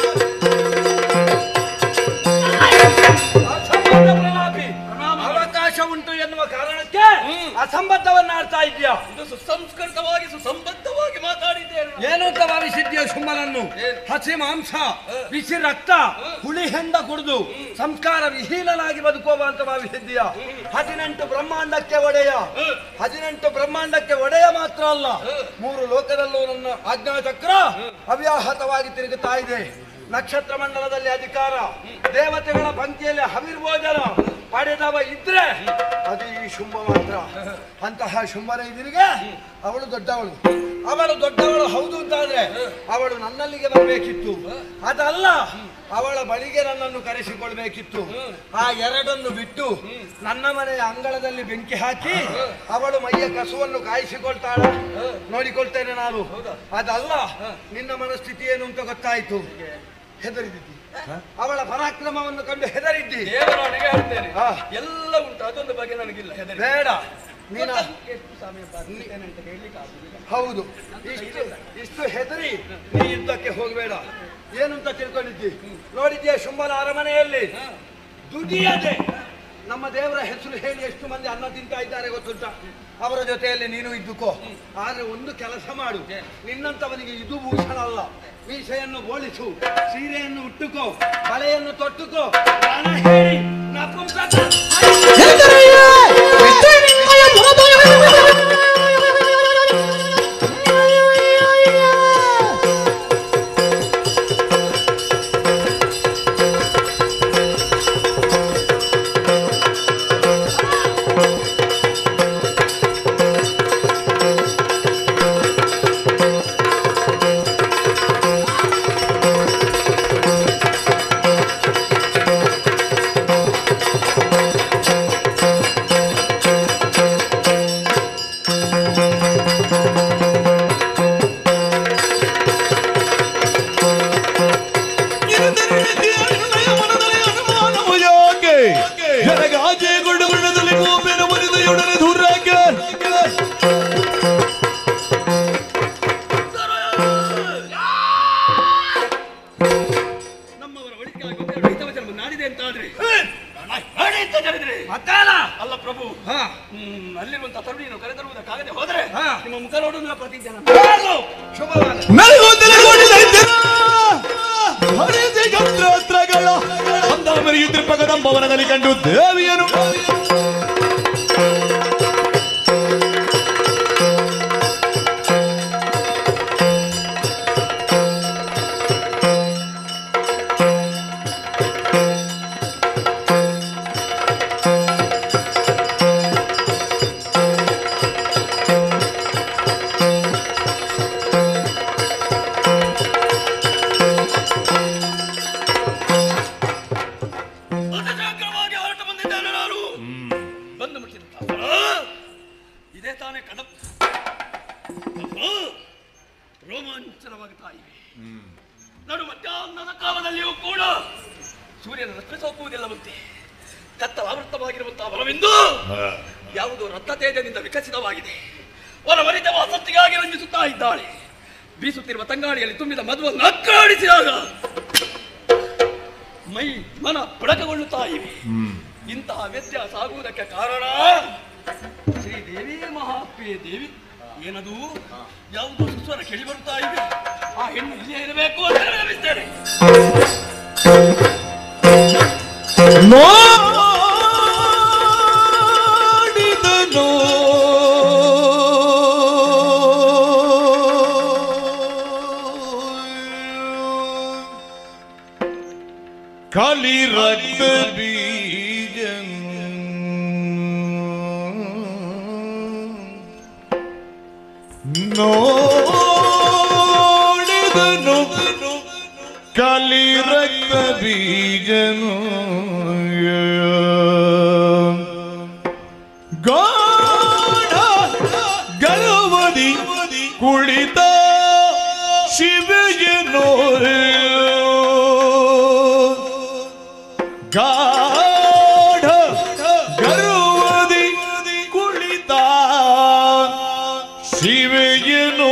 ಅಸಂಬದ್ಧ ಪ್ರಲಾಪಿ. ಅವಕಾಶ ಉಂಟು ಎನ್ನುವ ಕಾರಣಕ್ಕೆ ಅಸಂಬದ್ಧವನ್ನ ಆಡ್ತಾ ಇದೆಯಾ ಇದು ಸುಸಂಸ್ಕೃತವಾಗಿ ಸುಸಂಬದ್ಧವಾಗಿ ಮಾತಾಡಿದ್ದೇನೆ ನಾನು. ಏನು ಅಂತ ಭಾವಿಸಿದ್ಯೋ ಶುಂಭನನ್ನು ಹಸಿ ಮಾಂಸ ಬಿಸಿ ರಕ್ತ ಹುಳಿ ಹೆಂಡ ಕುಡಿದು ಸಂಸ್ಕಾರ ವಿಹೀನನಾಗಿ ಬದುಕುವ ಅಂತ ಭಾವಿಸಿದ್ದೀಯ ಹದಿನೆಂಟು ಬ್ರಹ್ಮಾಂಡಕ್ಕೆ ಒಡೆಯ ಹದಿನೆಂಟು ಬ್ರಹ್ಮಾಂಡಕ್ಕೆ ಒಡೆಯ ಮಾತ್ರ ಅಲ್ಲ ಮೂರು ಲೋಕದಲ್ಲೂ ನನ್ನ ಆಜ್ಞಾಚಕ್ರ ಅವ್ಯಾಹತವಾಗಿ ತಿರುಗುತ್ತಾ ಇದೆ ನಕ್ಷತ್ರ ಮಂಡಲದಲ್ಲಿ ಅಧಿಕಾರ ದೇವತೆಗಳ ಪಂಕ್ತಿಯಲ್ಲಿ ಹವಿರ್ಭೋಜನ ಪಡೆದವ ಇದ್ರೆ ಅದು ಈ ಶುಂಭ ಮಾತ್ರ ಅಂತಹ ಶುಂಭನ ಎದುರಿಗೆ ಅವಳು ದೊಡ್ಡವಳು ಅವಳು ದೊಡ್ಡವಳು ಹೌದು ಅಂತಾದ್ರೆ ಅವಳು ನನ್ನಲ್ಲಿಗೆ ಬರಬೇಕಿತ್ತು ಅದಲ್ಲ ಅವಳ ಬಳಿಗೆ ನನ್ನನ್ನು ಕರೆಸಿಕೊಳ್ಬೇಕಿತ್ತು ಆ ಎರಡನ್ನು ಬಿಟ್ಟು ನನ್ನ ಮನೆಯ ಅಂಗಳದಲ್ಲಿ ಬೆಂಕಿ ಹಾಕಿ ಅವಳು ಮೈಯ ಕಸುವನ್ನು ಕಾಯಿಸಿಕೊಳ್ತಾಳ ನೋಡಿಕೊಳ್ತೇನೆ ನಾನು ಅದಲ್ಲ ನಿನ್ನ ಮನಸ್ಥಿತಿ ಏನು ಅಂತ ಗೊತ್ತಾಯ್ತು ಹೆದರಿದ್ದಿ ಅವಳ ಪರಾಕ್ರಮವನ್ನು ಕಂಡು ಹೆದರಿದ್ದಿ ದೇವರಾಣಿಗೆ ಹೇಳ್ತೇನೆ ಹಾ. ಎಲ್ಲ ಉಂಟು ಅದೊಂದು ಬಗ್ಗೆ ನನಗಿಲ್ಲ ಹೆದರಿ ಬೇಡ ನೀನ ಎಷ್ಟು ಸಮಯ ಬರ್ತೇನೆ ಅಂತ ಹೇಳಲಿಕ್ಕೆ ಆಗುದಿಲ್ಲ ಹೌದು ಇಷ್ಟು ಇಷ್ಟು ಹೆದರಿ ನೀ ಯುದ್ಧಕ್ಕೆ ಹೋಗಬೇಡ ಏನು ಅಂತ ತಿಳ್ಕೊಂಡಿದ್ದಿ ನೋಡಿದ್ಯಾ ಶುಂಭನ ಅರಮನೆಯಲ್ಲಿ ದುಡಿಯದೆ ನಮ್ಮ ದೇವರ ಹೆಸರು ಹೇಳಿ ಎಷ್ಟು ಮಂದಿ ಅನ್ನ ತಿಂತಾ ಇದ್ದಾರೆ ಗೊತ್ತುಂಟ ಅವರ ಜೊತೆಯಲ್ಲಿ ನೀನು ಇದ್ದುಕೋ ಆದ್ರೆ ಒಂದು ಕೆಲಸ ಮಾಡು ನಿನ್ನಂತವನಿಗೆ ಇದು ಭೂಷಣ ಅಲ್ಲ ಮೀಸೆಯನ್ನು ಬೋಳಿಸು ಸೀರೆಯನ್ನು ಉಟ್ಟುಕೋ ಬಳೆಯನ್ನು ತೊಟ್ಟುಕೋ ಪ್ರಾಣ ಹೇಳಿ ನಪುಂಸಕ ಎಂದರಯ್ಯ ಎಷ್ಟೇ ನಿನ್ನಯ ಜನಗಾಜೆ ಗುಡ್ಡ ಗುಡ್ಡದಲ್ಲಿ ಗೋಪಿನ ಮರಿದೆಯೊಡನೆ ದೂರಾಕ ನಮ್ಮವರ ಒಳಿತಿಗಾಗಿ ಒಂದೆರಡು ಹಿತವಚನ ನಾಡಿದೆ ಅಂತ ಆದ್ರೆ ನಾಡಿ ಅಂತ ಹೇಳಿದ್ರೆ ಮತ್ತಾನ ಅಲ್ಲ ಪ್ರಭು ಹಾ ಹ್ಮ್ ಅಲ್ಲಿರುವಂತ ತರುಣಿಯನ್ನು ಕರೆತರುವುದಕ್ಕಾಗದೆ ಹೋದರೆ ಹಾ. ನಿಮ್ಮ ಮುಖ ನೋಡುವುದಿಲ್ಲ ಪ್ರತಿಜ್ಞೆ ಹೋಗು. ಶುಭವಾಗಲಿ ಹರಿಸಿಗಂತ್ರಗಳ ಅಂದಾಮರಿಯುತ್ತಿರುವ ಪಗದಂಬವನದಲ್ಲಿ ಕಂಡು ದೇವಿಯನು ಅತಿಶೀಘ್ರವಾಗಿ ಹೊರಟು ಬಂದಿದ್ದೇನೆ ನಾನು ಬಂದು ಮುಟ್ಟಿದ ತಾತ, ಇದೇ ತಾನೇ ಕದ ರೋಮಾಂಚನವಾಗುತ್ತಾ ಇವೆ ನಡು ಮಧ್ಯಾಹ್ನದ ಕಾಲದಲ್ಲಿಯೂ ಕೂಡ ಸೂರ್ಯನ ರಕ್ಷಿಸೋಕುವುದಿಲ್ಲವಂತೆ ಕತ್ತಲಾವೃತವಾಗಿರುವಂತಹ ಬಲವೆಂದು ಯಾವುದೋ ರಕ್ತ ತೇಜದಿಂದ ವಿಕಸಿತವಾಗಿದೆ ವರವರಿತ ಆಸಕ್ತಿಗಾಗಿ ರಂಜಿಸುತ್ತಾ ಇದ್ದಾಳೆ ಬೀಸುತ್ತಿರುವ ತಂಗಾಳಿಯಲ್ಲಿ ತುಂಬಿದ ಮಧುವನ್ನು ಅಕ್ಕಾಡಿಸಿದಾಗ ಮೈ ಮನ ಪುಳಕಗೊಳ್ಳುತ್ತಾ ಇವೆ ಇಂತಹ ವ್ಯತ್ಯಾಸ ಆಗುವುದಕ್ಕೆ ಕಾರಣ ಶ್ರೀದೇವಿ ಮಹಾತ್ಮೆ ದೇವಿ ಏನದು ಯಾವುದೋ ಸುಸ್ವರ ಕೇಳಿ ಬರುತ್ತಾ ಇದೆ ಆ ಹೆಣ್ಣು ಇಲ್ಲೇ ಇರಬೇಕು ಅಂತ ಭಾವಿಸ್ತೇನೆ ನೋಡಿದನು ಕಲಿ ರಕ್ತ ಬೀಜನ್ ನೋಡಿದನು ಕಲಿ ರಕ್ತ ಬೀಜನು ಗಾಢ ಗರ್ವದಿ ಕುಳಿತ ಶಿವಜನು ಗಾಢ ಗರ್ವದಿ ಕುಳಿತ ಶಿವಜನು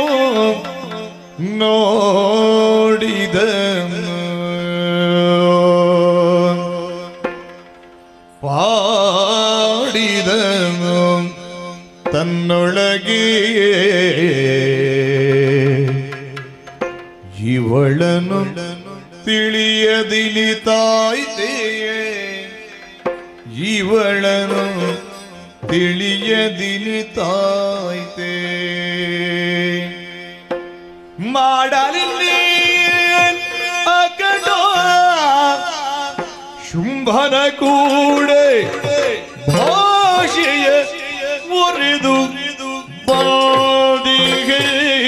ನೋಡಿದನು ಪಾಡಿದನು ತನ್ನೊಳಗೆ ಇವಳನು ತಿಳಿಯದಿಲಿತಾಯಿತೆಯೇ ಇವಳನು ತಿಳಿಯದಿಲಿತಾಯ್ತೆ ಮಾಡಲಿಲ್ಲಿ ಅಕಟ ಶುಂಭನ ಕೂಡೆ ಭಾಷೆಯ ಮುರಿದು ಬಾದಿಗೆ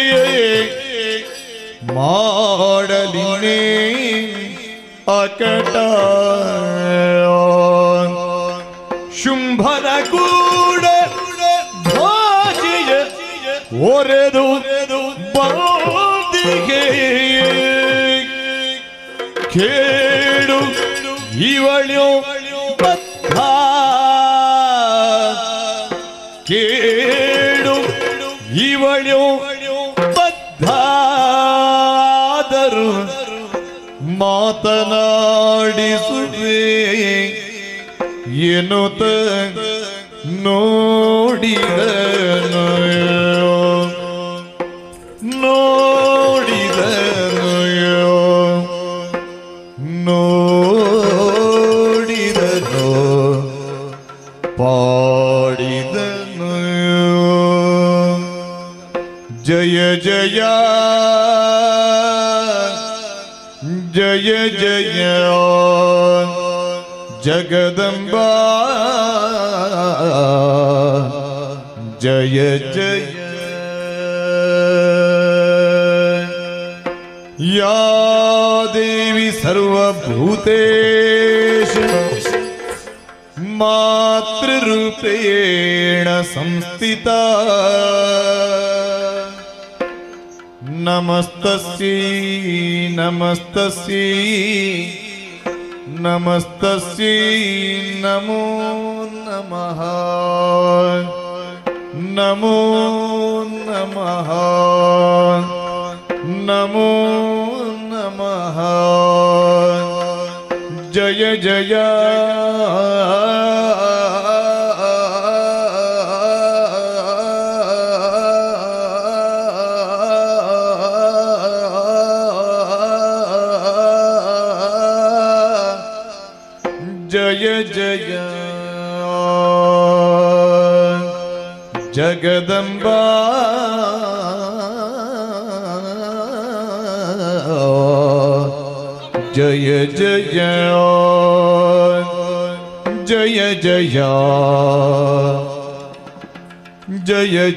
ಮಾಡಲಿನೇ ಅಕಟ ಶುಂಭನ ಕೂಡ ಭಾಷೆಯ ಒರೆದು ಬಾದಿಗೆ ಕೇಳು ಇವಳು ಬದ್ಧ ಕೇಳು ಇವಳು ಬದ್ಧಾದರು ಮಾತನಾಡಿಸುವೆ ಎನ್ನುತ್ತ ನೋಡಿದನು ನೋಡಿದನು ನೋಡಿದನು ಪಾಡಿದನು ಜಯ ಜಯ ಜಯ ಜಯ ಜಗದಂಬಾ ಜಯ ಜಯ या देवी सर्वभूतेष मातृरूपेण संस्थिता नमस्तस्यै नमस्तस्यै नमस्तस्यै नमो नमः नमो नमः नमो नमः जय जय जय जय जगदम्बा जय जय जय जय जय जय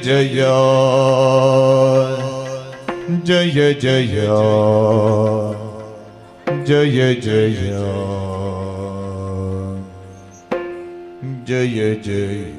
जय जय जय जय जय जय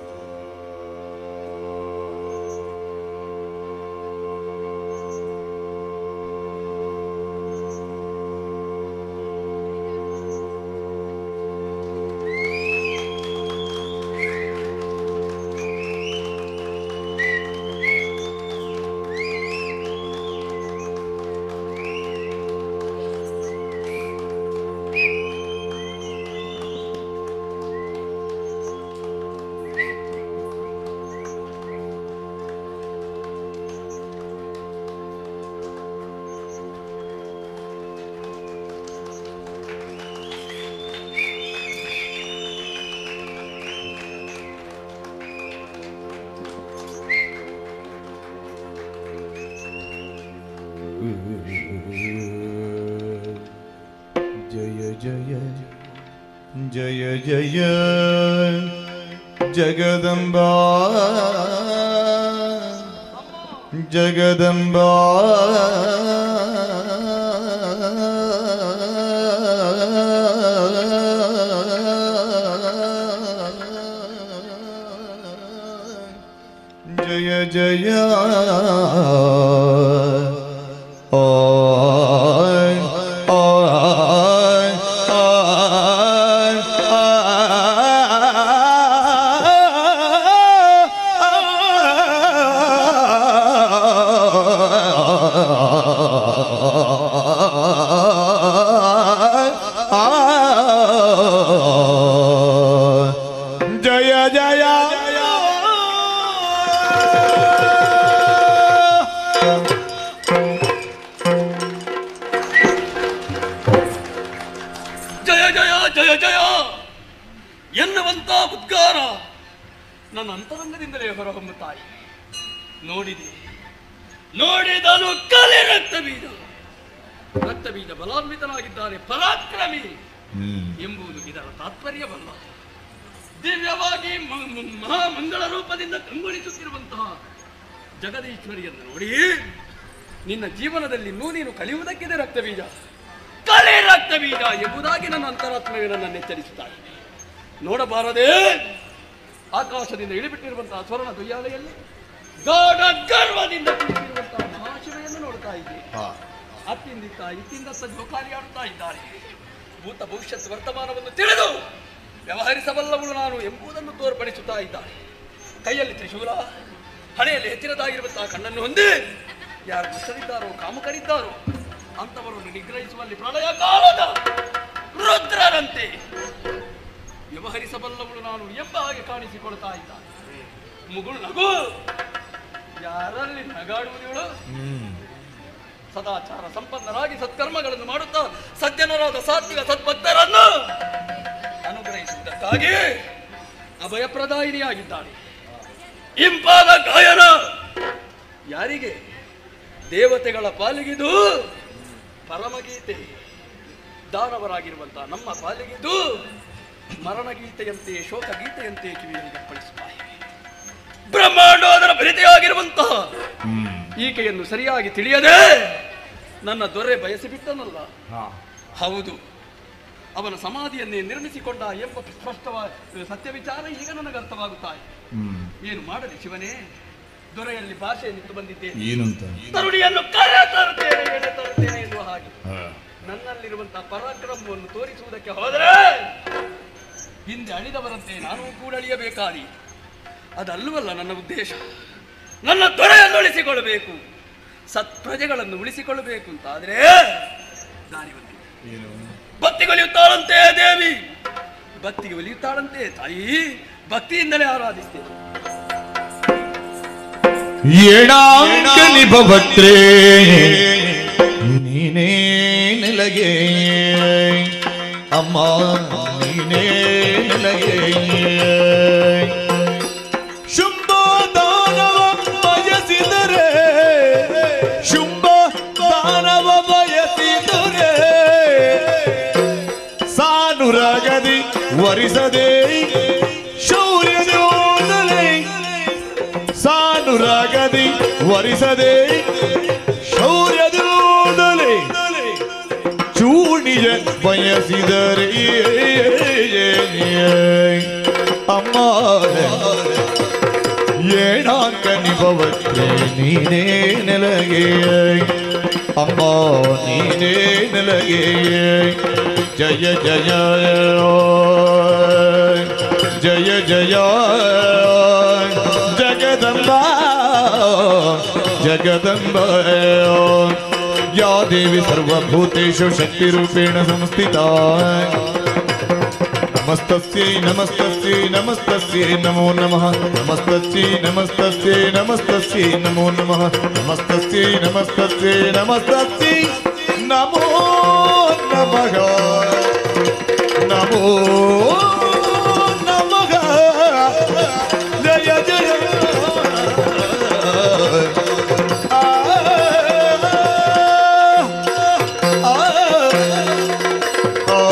जय जय जय जय जगदम्बा जगदम्बा जय जय ओय ओय ಜಯ ಜಯ ಜಯ ಜಯ ಜಯ ಜಯ ಎನ್ನುವಂತ ಉದ್ಗಾರ ನನ್ನ ಅಂತರಂಗದಿಂದಲೇ ಹೊರಹೊಮ್ಮುತ್ತಾಯಿ ನೋಡಿದೆ ನೋಡಿದನು ಕಲೆ ರಕ್ತ ಬೀಜ ರಕ್ತ ಬೀಜ ಬಲಾನ್ವಿತನಾಗಿದ್ದಾನೆ ಪರಾಕ್ರಮಿ ಎಂಬುದು ಇದರ ತಾತ್ಪರ್ಯವಲ್ಲ ದಿವ್ಯವಾಗಿ ಮ- ಮ- ಮಹಾಮಂಗಳ ರೂಪದಿಂದ ಕಂಗೊಳಿಸುತ್ತಿರುವಂತಹ ಜಗದೀಶ್ವರಿಯನ್ನು ನೋಡಿ ನಿನ್ನ ಜೀವನದಲ್ಲಿ ಇನ್ನೂ ನೀನು ಕಲಿಯುವುದಕ್ಕಿದೆ ರಕ್ತ ಬೀಜ ಕಲೆ ರಕ್ತ ಬೀಜ ಎಂಬುದಾಗಿ ನನ್ನ ಅಂತರಾತ್ಮವೇ ನನ್ನನ್ನು ಎಚ್ಚರಿಸುತ್ತಾರೆ ನೋಡಬಾರದೆ ಆಕಾಶದಿಂದ ಇಳಿಬಿಟ್ಟಿರುವಂತಹ ಸ್ವರ್ಣ ದುಯ್ಯಾಲೆಯಲ್ಲಿ ಗಾಢ ಗರ್ವದಿಂದ ಕುಳಿತಿರುವಂತಹ ಮಹಾಶಿವೆಯನ್ನು ನೋಡ್ತಾ ಇದ್ದೆ ಅತ್ತಿಂದಿತ್ತ ಇತ್ತಿಂದತ್ತ ಜೋಕಾಲಿ ಆಡುತ್ತಾ ಇದ್ದಾರೆ ಭೂತ ಭವಿಷ್ಯತ್ ವರ್ತಮಾನವನ್ನು ತಿಳಿದು ವ್ಯವಹರಿಸಬಲ್ಲವಳು ನಾನು ಎಂಬುದನ್ನು ತೋರ್ಪಡಿಸುತ್ತಾ ಇದ್ದಾರೆ ಕೈಯಲ್ಲಿ ತ್ರಿಶೂಲ ಹಣೆಯಲ್ಲಿ ಹೆಚ್ಚಿನದಾಗಿರುವಂತಹ ಕಣ್ಣನ್ನು ಹೊಂದಿ ಯಾರು ದುಷ್ಟರಿದ್ದಾರೋ ಕಾಮಕರಿದ್ದಾರೋ ಅಂತವರನ್ನು ನಿಗ್ರಹಿಸುವಲ್ಲಿ ಪ್ರಳಯ ಕಾಲದ ರುದ್ರರಂತೆ ವ್ಯವಹರಿಸಬಲ್ಲವಳು ನಾನು ಎಂಬ ಹಾಗೆ ಕಾಣಿಸಿಕೊಳ್ತಾ ಇದ್ದಾನೆ ಮುಗುಳು ನಗು ಯಾರಲ್ಲಿ ನಗಾಡುವುದಿವಳು ಸದಾಚಾರ ಸಂಪನ್ನರಾಗಿ ಸತ್ಕರ್ಮಗಳನ್ನು ಮಾಡುತ್ತಾ ಸಜ್ಜನರಾದ ಸಾತ್ವಿಕ ಸದ್ಭಕ್ತರನ್ನು ಅನುಗ್ರಹಿಸುವುದಕ್ಕಾಗಿ ಅಭಯಪ್ರದಾಯಿನಿಯಾಗಿದ್ದಾಳೆ ಇಂಪಾದ ಗಾಯನ ಯಾರಿಗೆ ದೇವತೆಗಳ ಪಾಲಿಗಿದು ಪರಮಗೀತೆ ದಾನವರಾಗಿರುವಂತಹ ನಮ್ಮ ಪಾಲಿಗಿದು ಮರಣಗೀತೆಯಂತೆ ಶೋಕಗೀತೆಯಂತೆ ಕಿವಿಯಲ್ಲಿ ಅಪ್ಪಳಿಸುತ್ತಾ ಇವೆ ಬ್ರಹ್ಮಾಂಡ ಅದರ ಭರಿತೆಯಾಗಿರುವಂತಹ ಈಕೆಯನ್ನು ಸರಿಯಾಗಿ ತಿಳಿಯದೆ ನನ್ನ ದೊರೆ ಬಯಸಿಬಿಟ್ಟನಲ್ಲ ಹೌದು ಅವನ ಸಮಾಧಿಯನ್ನೇ ನಿರ್ಮಿಸಿಕೊಂಡ ಎಂಬ ಸ್ಪಷ್ಟವಾದ ಸತ್ಯ ವಿಚಾರ ಈಗ ನನಗೆ ಅರ್ಥವಾಗುತ್ತಾ ಇದೆ ಏನು ಮಾಡಲಿ ಶಿವನೇ ದೊರೆಯಲ್ಲಿ ಭಾಷೆ ನಿಂತು ಬಂದಿದ್ದೇನೆ ಏನಂತ ತರುಣಿಯನ್ನು ಕರೆ ತರುತ್ತೇನೆ ಎಡೆ ತರುತ್ತೇನೆ ಎನ್ನುವ ಹಾಗೆ ನನ್ನಲ್ಲಿರುವಂತಹ ಪರಾಕ್ರಮವನ್ನು ತೋರಿಸುವುದಕ್ಕೆ ಹೋದರೆ ಹಿಂದೆ ಅಳಿದವರಂತೆ ನಾನು ಕೂಡ ಅಳಿಯಬೇಕಾದಿ ಅದಲ್ಲವಲ್ಲ ನನ್ನ ಉದ್ದೇಶ ನನ್ನ ದೊರೆಯನ್ನು ಉಳಿಸಿಕೊಳ್ಳಬೇಕು ಸತ್ಪ್ರಜೆಗಳನ್ನು ಉಳಿಸಿಕೊಳ್ಳಬೇಕು ಅಂತ ಆದ್ರೆ ದಾರಿ ಬಂದಿದೆ ಭಕ್ತಿಗೆ ಒಲಿಯುತ್ತಾಳಂತೆ ದೇವಿ ಭಕ್ತಿಗೆ ಒಲಿಯುತ್ತಾಳಂತೆ ತಾಯಿ ಭಕ್ತಿಯಿಂದಲೇ ಆರಾಧಿಸ್ತೇನೆ ಏಣಾಂಕಲಿ ಭವತ್ರೇ ನೀನೇ ನೆಲಗೆ ಅಮ್ಮ ನೀನೇ ನೆಲಗೆ ಶುಂಭ ದಾನವ ಬಯಸಿದರೆ ಶುಂಭ ದಾನವ ಬಯಸಿದರೆ ಸಾನುರಾಗದಿ ವರಿಸದೆ ಶೌರ್ಯದೋದಲೇ ಸಾನುರಾಗದಿ ವರಿಸದೆ ಶೌರ್ಯದೋದಲೆ ಚೂಣಿಯ ಬಯಸಿದರೆ ಅಮ್ಮ ಏಣಾಂಕ ನಿಭವಕ್ಕೆ ನೀನೇ ನೆಲಗೆ ಅಮ್ಮ ನೀನೇ ನೆಲಗೆ ಜಯ ಜಯ ಜಯ ಜಯ ಜಗದಂಬ ಜಗದಂಬ ಯಾ ದೇವಿ ಸರ್ವಭೂತೇಷು ಶಕ್ತಿರೂಪೇಣ ಸಂಸ್ಥಿತಾ ನಮಸ್ತಸ್ಯೈ ನಮಸ್ತಸ್ಯೈ ನಮಸ್ತಸ್ಯೈ ನಮೋ ನಮಃ ನಮಸ್ತಸ್ಯೈ ನಮಸ್ತಸ್ಯೈ ನಮಸ್ತಸ್ಯೈ ನಮೋ ನಮಃ ನಮಸ್ತಸ್ಯೈ ನಮಸ್ತಸ್ಯೈ ನಮಸ್ತಸ್ಯೈ ನಮೋ ನಮಃ ನಮೋ ನಮಃ ಜಯ ಜಯ ಆ, ಆ, ಆ,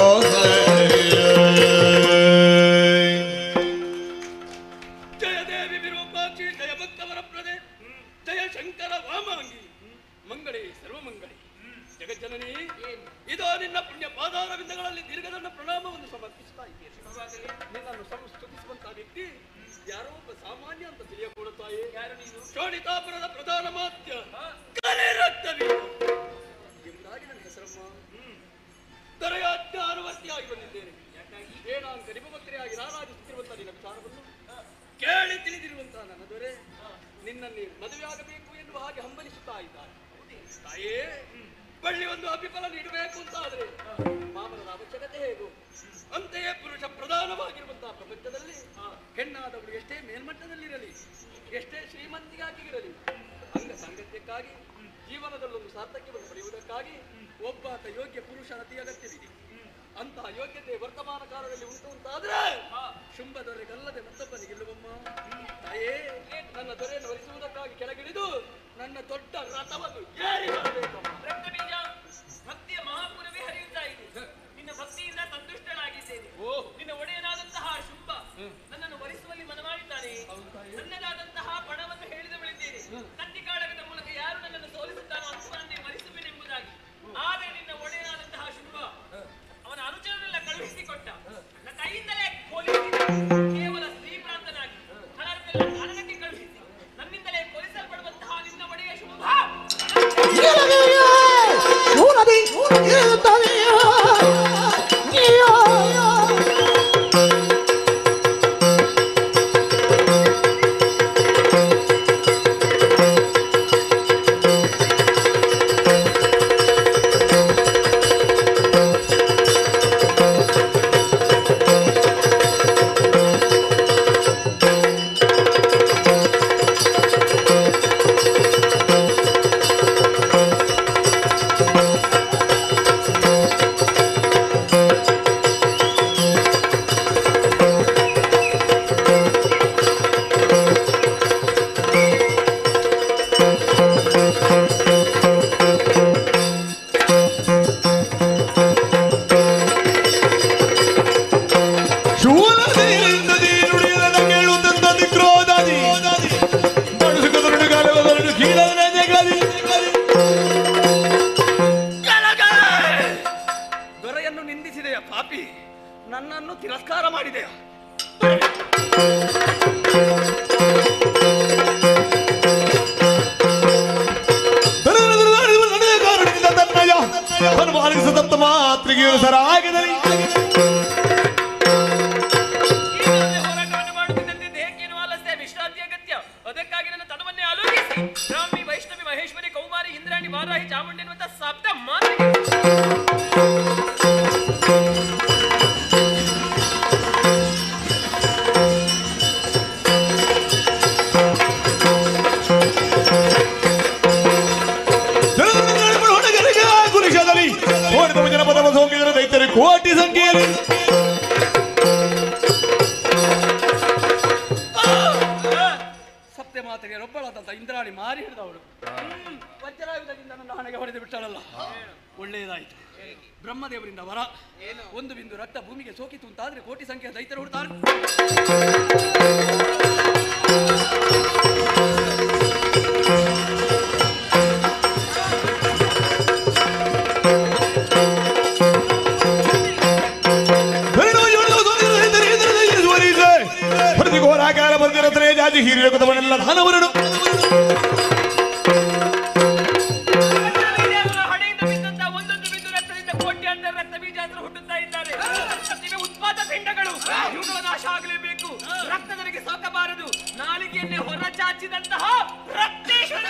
ಜಯ ದೇವಿ ವಿರೂಪಾಕ್ಷಿ ಜಯ ಭಕ್ತವರ ಪ್ರದೆ ಜಯ ಶಂಕರ ವಾಮಾಂಗಿ ಮಂಗಳೇ ಸರ್ವಮಂಗಳಿ ಜಗಜ್ಜನನಿ ಇದೋ ನಿನ್ನ ಪುಣ್ಯ ಪಾದಾರವಿಂದಗಳಲ್ಲಿ ದೀರ್ಘದನ್ನ ಪ್ರಣಾಮವನ್ನು ಸಮರ್ಪಿಸ್ತಾ ಇದ್ದೇನೆ ನಿನ್ನನ್ನು ಸಂಸ್ತುತಿಸುವಂತಹ ವ್ಯಕ್ತಿ ಯಾರೋ ಒಬ್ಬ ಸಾಮಾನ್ಯ ಅಂತ ತಿಳಿಯಕೊಡುತ್ತಾಯೇ ಯಾರು ನೀನು ಶೋಣಿತಾಪುರದ ಪ್ರಧಾನ ಮಾತ್ಯ ಕಲೆ ರಕ್ತವೀರ ಎಂಬುದಾಗಿ ನನ್ನ ಹೆಸರಮ್ಮ ದೊರೆಯಾಜ್ಞ ಅನುವರ್ತಿಯಾಗಿ ಬಂದಿದ್ದೇನೆ ಏನಾಂಕ ನಿಪಭಕ್ತರಿಯಾಗಿ ರಾರಾಜಿಸುತ್ತಿರುವಂತಹ ನಿನ್ನ ವಿಚಾರವನ್ನು ಕೇಳಿ ತಿಳಿದಿರುವಂತಹ ನನ್ನ ದೊರೆ ನಿನ್ನಲ್ಲಿ ಮದುವೆಯಾಗಬೇಕು ಎನ್ನುವ ಹಾಗೆ ಹಂಬಲಿಸುತ್ತಾ ಇದ್ದಾರೆ ತಾಯೇ ಬಳ್ಳಿ ಒಂದು ಅಭಿಫಲ ನೀಡಬೇಕು ಅಂತ ಆದ್ರೆ ಮಾಮನದ ಅವಶ್ಯಕತೆ ಹೇಗೂ ಅಂತೆಯೇ ಪುರುಷ ಪ್ರಧಾನವಾಗಿರುವಂತಹ ಪ್ರಪಂಚದಲ್ಲಿ ಹೆಣ್ಣಾದವಳು ಎಷ್ಟೇ ಮೇಲ್ಮಟ್ಟದಲ್ಲಿರಲಿ ಎಷ್ಟೇ ಶ್ರೀಮಂತಿಗಾಗಿರಲಿ ಅಂಗ ಸಾಂಗತ್ಯಕ್ಕಾಗಿ ಜೀವನದಲ್ಲೊಂದು ಸಾರ್ಥಕ್ಯವನ್ನು ಪಡೆಯುವುದಕ್ಕಾಗಿ ಒಬ್ಬಾತ ಯೋಗ್ಯ ಪುರುಷನ ಅತಿ ಅಗತ್ಯವಿದೆ ಅಂತಹ ಯೋಗ್ಯತೆ ವರ್ತಮಾನ ಕಾಲದಲ್ಲಿ ಉಂಟು ಅಂತಾದ್ರೆ ಶುಂಭ ದೊರೆಗಲ್ಲದೆ ಮತ್ತೊಬ್ಬನಿಗೆ ಇಲ್ಲವಮ್ಮ ತಾಯೇ ನನ್ನ ದೊರೆಯನ್ನು ವರಿಸುವುದಕ್ಕಾಗಿ ಕೆಳಗಿಳಿದು ನನ್ನ ದೊಡ್ಡ ರಥವನ್ನು ಏರಿ ಬರಬೇಕಮ್ಮ ರಕ್ತಬೀಜ ಭಕ್ತಿಯ ಮಹಾಪುರವೇ ಹರಿಯುತ್ತಾ ಇದೆ ನಿನ್ನ ಭಕ್ತಿಯಿಂದ ಸಂತುಷ್ಟನಾಗಿದ್ದೇನೆ ನಿನ್ನ ಒಡೆಯನಾದಂತಹ ಶುಂಭ ನನ್ನನ್ನು ವರಿಸುವಲ್ಲಿ ಮನಮಾಡಿದ್ದಾನೆ ನನ್ನದಾದಂತಹ ಪಣವನ್ನು ಹೇಳಿದವಳಿದ್ದೇನೆ ಕತ್ತಿ ಕಾಳಗದ ಮೂಲಕ ಯಾರು ನನ್ನನ್ನು ಸೋಲಿಸುತ್ತಾನೋ ಅಂತವರನ್ನೇ ವರಿಸುವೆನೆಂಬುದಾಗಿ ಆದರೆ ನಿನ್ನ ಒಡೆಯನಾದಂತಹ ಶುಂಭ ಅವನ ಅನುಚರನೆಲ್ಲ ಕಳುಹಿಸಿಕೊಟ್ಟ ನನ್ನ ಕೈಯಿಂದಲೇ ಕೊಲಿಸಿದ ಕೇವಲ ಸ್ತ್ರೀಪ್ರಾಂತನಾಗಿ ಹಣರನ್ನೆಲ್ಲ ಕಾರಣಕ್ಕೆ ಕಳುಹಿಸಿ ನನ್ನಿಂದಲೇ ಕೊಲಿಸಲ್ಪಡುವಂತಹ ನಿನ್ನ ಒಡೆಯ ಶುಂಭ ಶೂನದಿ ಇರುತ್ತದೆಯೋ ನೀಯೋ ನಡೆದ ಕಾರಣದಿಂದ ತನ್ನಯ ಹನುಮಾನಿಸದಂತ ಮಾತ್ರಿಗೆ ಸರಾಗಿದರಿ ಈಗಾಗಲೇ ಹೋರಾಟವನ್ನು ಮಾಡುತ್ತಿದ್ದಂತೆ ದೇಹಕ್ಕೇನು ಆಲಸ್ಯ ವಿಶ್ರಾಂತಿ ಅಗತ್ಯ ಅದಕ್ಕಾಗಿ ನನ್ನ ತನವನ್ನೇ ಆಲೋಚಿಸಿ ಬ್ರಾಹ್ಮಿ ವೈಷ್ಣವಿ ಮಹೇಶ್ವರಿ ಕೌಮಾರಿ ಇಂದ್ರಾಣಿ ವಾರಾಹಿ ಚಾಮುಂಡಿ ಎನ್ನುವಂತ ಸಪ್ತ ಮಾತಿಗೆ ಹುಡುಗರಿಗೆ ಗುರುಷದಲ್ಲಿ ಓಡಿದ ಜನಪದ ಸೋಂಕಿತರ ರೈತರು ಕೋಟಿ ಸಂಖ್ಯೆಯಲ್ಲಿ ಸತ್ಯ ಮಾತಿಗೆ ರೊಬ್ಬಳಾದಂತ ಇಂದ್ರಾಣಿ ಮಾರಿ ಹಿಡಿದವಳು ವಜ್ರಾಯುಧದಿಂದ ನನ್ನ ಹಣೆಗೆ ಹೊಡೆದು ಬಿಟ್ಟಳಲ್ಲ ಒಳ್ಳೆಯದಾಯಿತು ಬ್ರಹ್ಮದೇವರಿಂದ ವರ ಒಂದು ಬಿಂದು ರಕ್ತ ಭೂಮಿಗೆ ಸೋಕಿತು ಅಂತಾದ್ರೆ ಕೋಟಿ ಸಂಖ್ಯೆಯ ದೈತ್ಯರು ಹುಡ್ತಾರೆ ಹೋರಾಕಾರ ಬಂದಿರತ್ರೆ ಜಾತಿ ಹಿರಿಯ ಕುತವನೆಲ್ಲ ದಾನವರನು ದೇವರ ಹಣೆಯಿಂದ ಬಿದ್ದಂತ ಒಂದೊಂದು ಬಿಂದು ರಕ್ತದಿಂದ ಕೋಟ್ಯಾಂತರ ರಕ್ತ ಬೀಜಾಂತರ ಹುಟ್ಟುತ್ತಾ ಇದ್ದಾರೆ ಇವೆ ಉತ್ಪಾದ ಪಿಂಡಗಳು ಇವುಗಳ ನಾಶ ಆಗಲೇಬೇಕು ರಕ್ತ ನನಗೆ ಸೋಕಬಾರದು ನಾಲಿಗೆಯನ್ನೇ ಹೊರ ಚಾಚಿದಂತಹ ರಕ್ತೇಶ್ವರ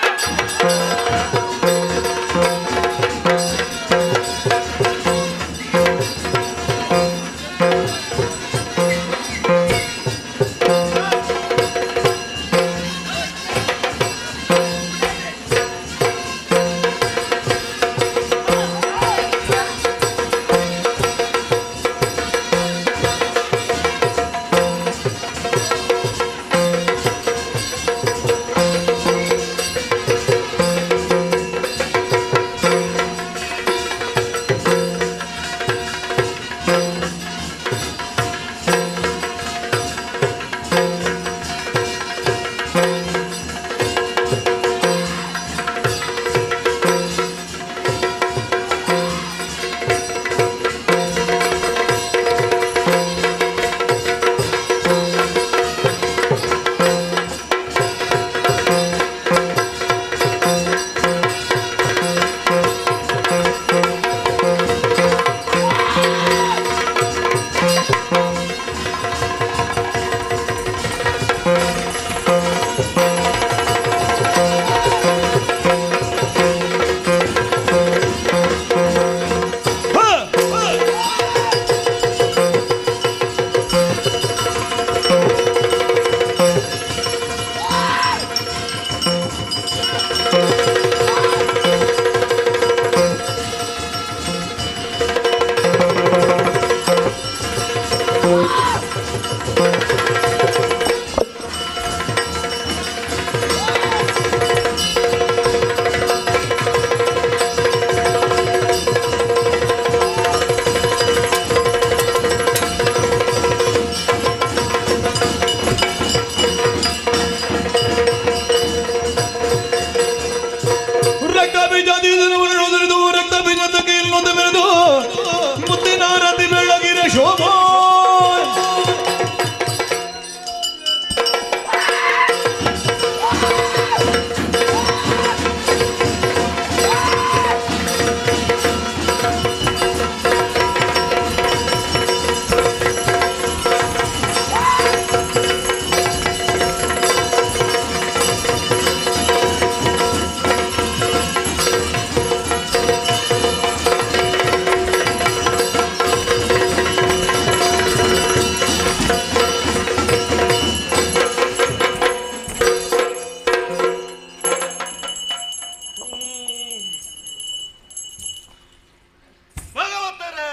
ರಕ್ತ ಬೀಜಾದಿ ನೋಡಿದು ರಕ್ತ ಬೀಜದ ಕೈಯಲ್ಲೊಂದು ಬೆಳೆದು ಮುತ್ತಿನ ರತಿ ಬೆಳಗಿನ ಶೋಭಾ ಭಗವಂತರೇ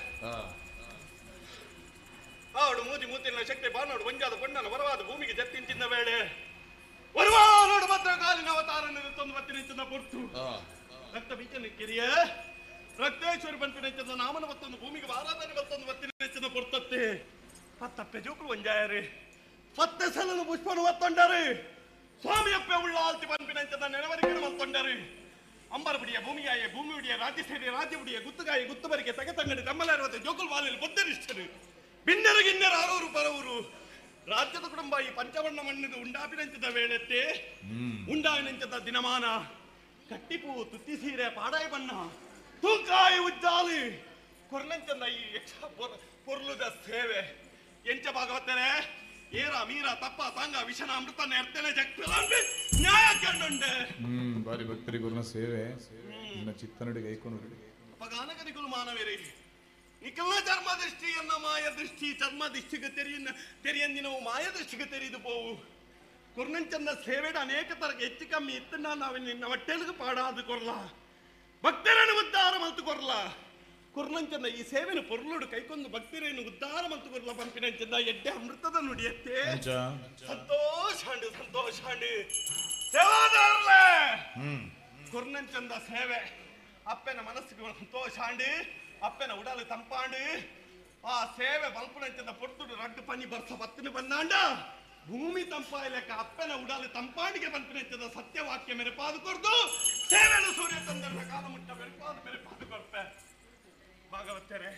ಅವಳು ಮೂತಿ ಮೂತಿನ ಶಕ್ತಿ ಬಾನೋಡು ಬಂಜಾದ ಬಣ್ಣನ ವರವಾದ ಭೂಮಿಗೆ ಜತ್ತಿಂಚಿನ ವೇಳೆ ವರವಾನೋಡು ಮಾತ್ರ ಕಾಲಿನ ಅವತಾರ ತಂದು ಬತ್ತಿನಿಂಚಿನ ಪುರ್ತು ರಕ್ತ ಬೀಜನ ಕಿರಿಯ ರಕ್ತೇಶ್ವರಿ ಬಂಪಿನಿಂಚಿನ ನಾಮನ ಮತ್ತೊಂದು ಭೂಮಿಗೆ ಆರಾಧನೆ ಮತ್ತೊಂದು ಬತ್ತಿನಿಂಚಿನ ಪುರ್ತತ್ತೆ ಪತ್ತಪ್ಪೆ ಜೋಕುಳು ಒಂಜಾಯರಿ ಪತ್ತೆ ಸಲನು ಪುಷ್ಪನು ಒತ್ತೊಂಡರು ಸ್ವಾಮಿಯಪ್ಪೆ ಉಳ್ಳ ಆಲ್ತಿ ಬಂಪಿನಂಚಿನ ನೆನವರಿಕೆ ಮತ್ತೊಂಡರು ಅಂಬರಪುಡಿಯ ಭೂಮಿಯಾಯ ಭೂಮಿ ಉಡಿಯ ರಾಜ್ಯ ಸೇರಿ ರಾಜ್ಯ ಉಡಿಯ ಗುತ್ತುಗಾಯಿ ಗುತ್ತುಬರಿಗೆ ತಗತಂಗಡಿ ತಮ್ಮಲಾರವತ್ತೆ ಜೋಕುಲ್ ವಾಲಿಲ್ ಬುದ್ಧರಿಷ್ಟರು ಭಿನ್ನರು ಗಿನ್ನರು ಆರೋರು ಪರವರು ರಾಜ್ಯದ ಕುಟುಂಬ ಈ ಪಂಚವರ್ಣ ಮಣ್ಣಿದು ಉಂಡಾಪಿನಂಚದ ವೇಳೆತ್ತೆ ಉಂಡಾವಿನಂಚದ ದಿನಮಾನ ಕಟ್ಟಿಪೂ ತುತ್ತಿ ಸೀರೆ ಪಾಡಾಯಿ ಬಣ್ಣ ತೂಕಾಯಿ ಉಜ್ಜಾಲಿ ಕೊರ್ಲಂಚಂದ ಈ ಯಕ್ಷ ಪೊರ್- ಪೊರ್ಲುದ ಸೇವೆ ಎಂಚ ಭಾಗವತರೆ ಏರ ಮೀರ ತಪ್ಪ ತಂಗ ವಿಷನ ಅಮೃತ ನೆರ್ತನೆ ಜಗ್ಪಿಲಾಂಬಿ ನ್ಯಾಯ ಕಂಡುಂಡೆ ಹ್ಮ್ ಬಾರಿ ಭಕ್ತರಿ ಗುರುನ ಸೇವೆ ನಿನ್ನ ಚಿತ್ತನಡಿ ಕೈಕೊಂಡು ಪಗಾನಗರಿಗಳು ಮಾನವೇರಿ ನಿಖಿಲ ಚರ್ಮ ದೃಷ್ಟಿಯನ್ನ ಮಾಯ ದೃಷ್ಟಿ ಚರ್ಮ ದೃಷ್ಟಿಗೆ ತೆರೆಯನ್ನ ತೆರೆಯಂದಿನವು ಮಾಯ ದೃಷ್ಟಿಗೆ ತೆರೆದು పోవు ಕುರ್ನಂಚಂದ ಸೇವೆಡ ಅನೇಕ ತರಗ ಹೆಚ್ಚು ಕಮ್ಮಿ ಇತ್ತನ್ನ ನಾವು ನಿನ್ನ ಹೊಟ್ಟೆಲಿಗೆ ಪಾಡಾದು ಕೊರ್ಲ ಭಕ್ತರನ್ನು ಉದ್ಧಾರ ಮಲ್ತು ಕೊರ್ಲ ಕುರ್ನಂಚಂದ ಈ ಸೇವೆನ ಪೊರ್ಲುಡು ಕೈಕೊಂದು ಭಕ್ತರೇನು ಉದ್ಧಾರ ಮಲ್ತು ಕೊರ್ಲ ಪಂಪಿನಂಚಂದ ಎಡ್ಡೆ ಅಮೃತದ ನುಡಿಯತ್ತೆ ಸಂತೋಷ ಅಂಡು ಸಂತೋಷ ಅಂಡು ಸೇವಾದಾರಲೆ ಕುರ್ನಂಚಂದ ಸೇವೆ ಅಪ್ಪನ ಮನಸ್ಸಿಗೆ ಸಂತೋಷ ಅಂಡಿ ಅಪ್ಪನ ಉಡಲು ತಂಪಾಂಡು ಆ ಸೇವೆ ಬಲ್ಪುನಂಚಂದ ಪೊರ್ತುಡು ರಡ್ಡು ಪನಿ ಬರ್ಸ ಬತ್ತನು ಬನ್ನಾಂಡ ಭೂಮಿ ತಂಪಾಯ ಲೆಕ್ಕ ಅಪ್ಪನ ಉಡಲು ತಂಪಾಡಿಗೆ ಬಂಪಿನಂಚದ ಸತ್ಯವಾಕ್ಯ ಮೆರೆಪಾದು ಕೊರ್ದು ಸೇವೆನು ಸೂರ್ಯ ಚಂದ್ರನ ಕಾಲ ಮುಟ್ಟ ಮೆರೆಪಾದು ಮೆರೆಪಾದು ಕೊಡ್ಪೆ ಭಾಗವತರೆ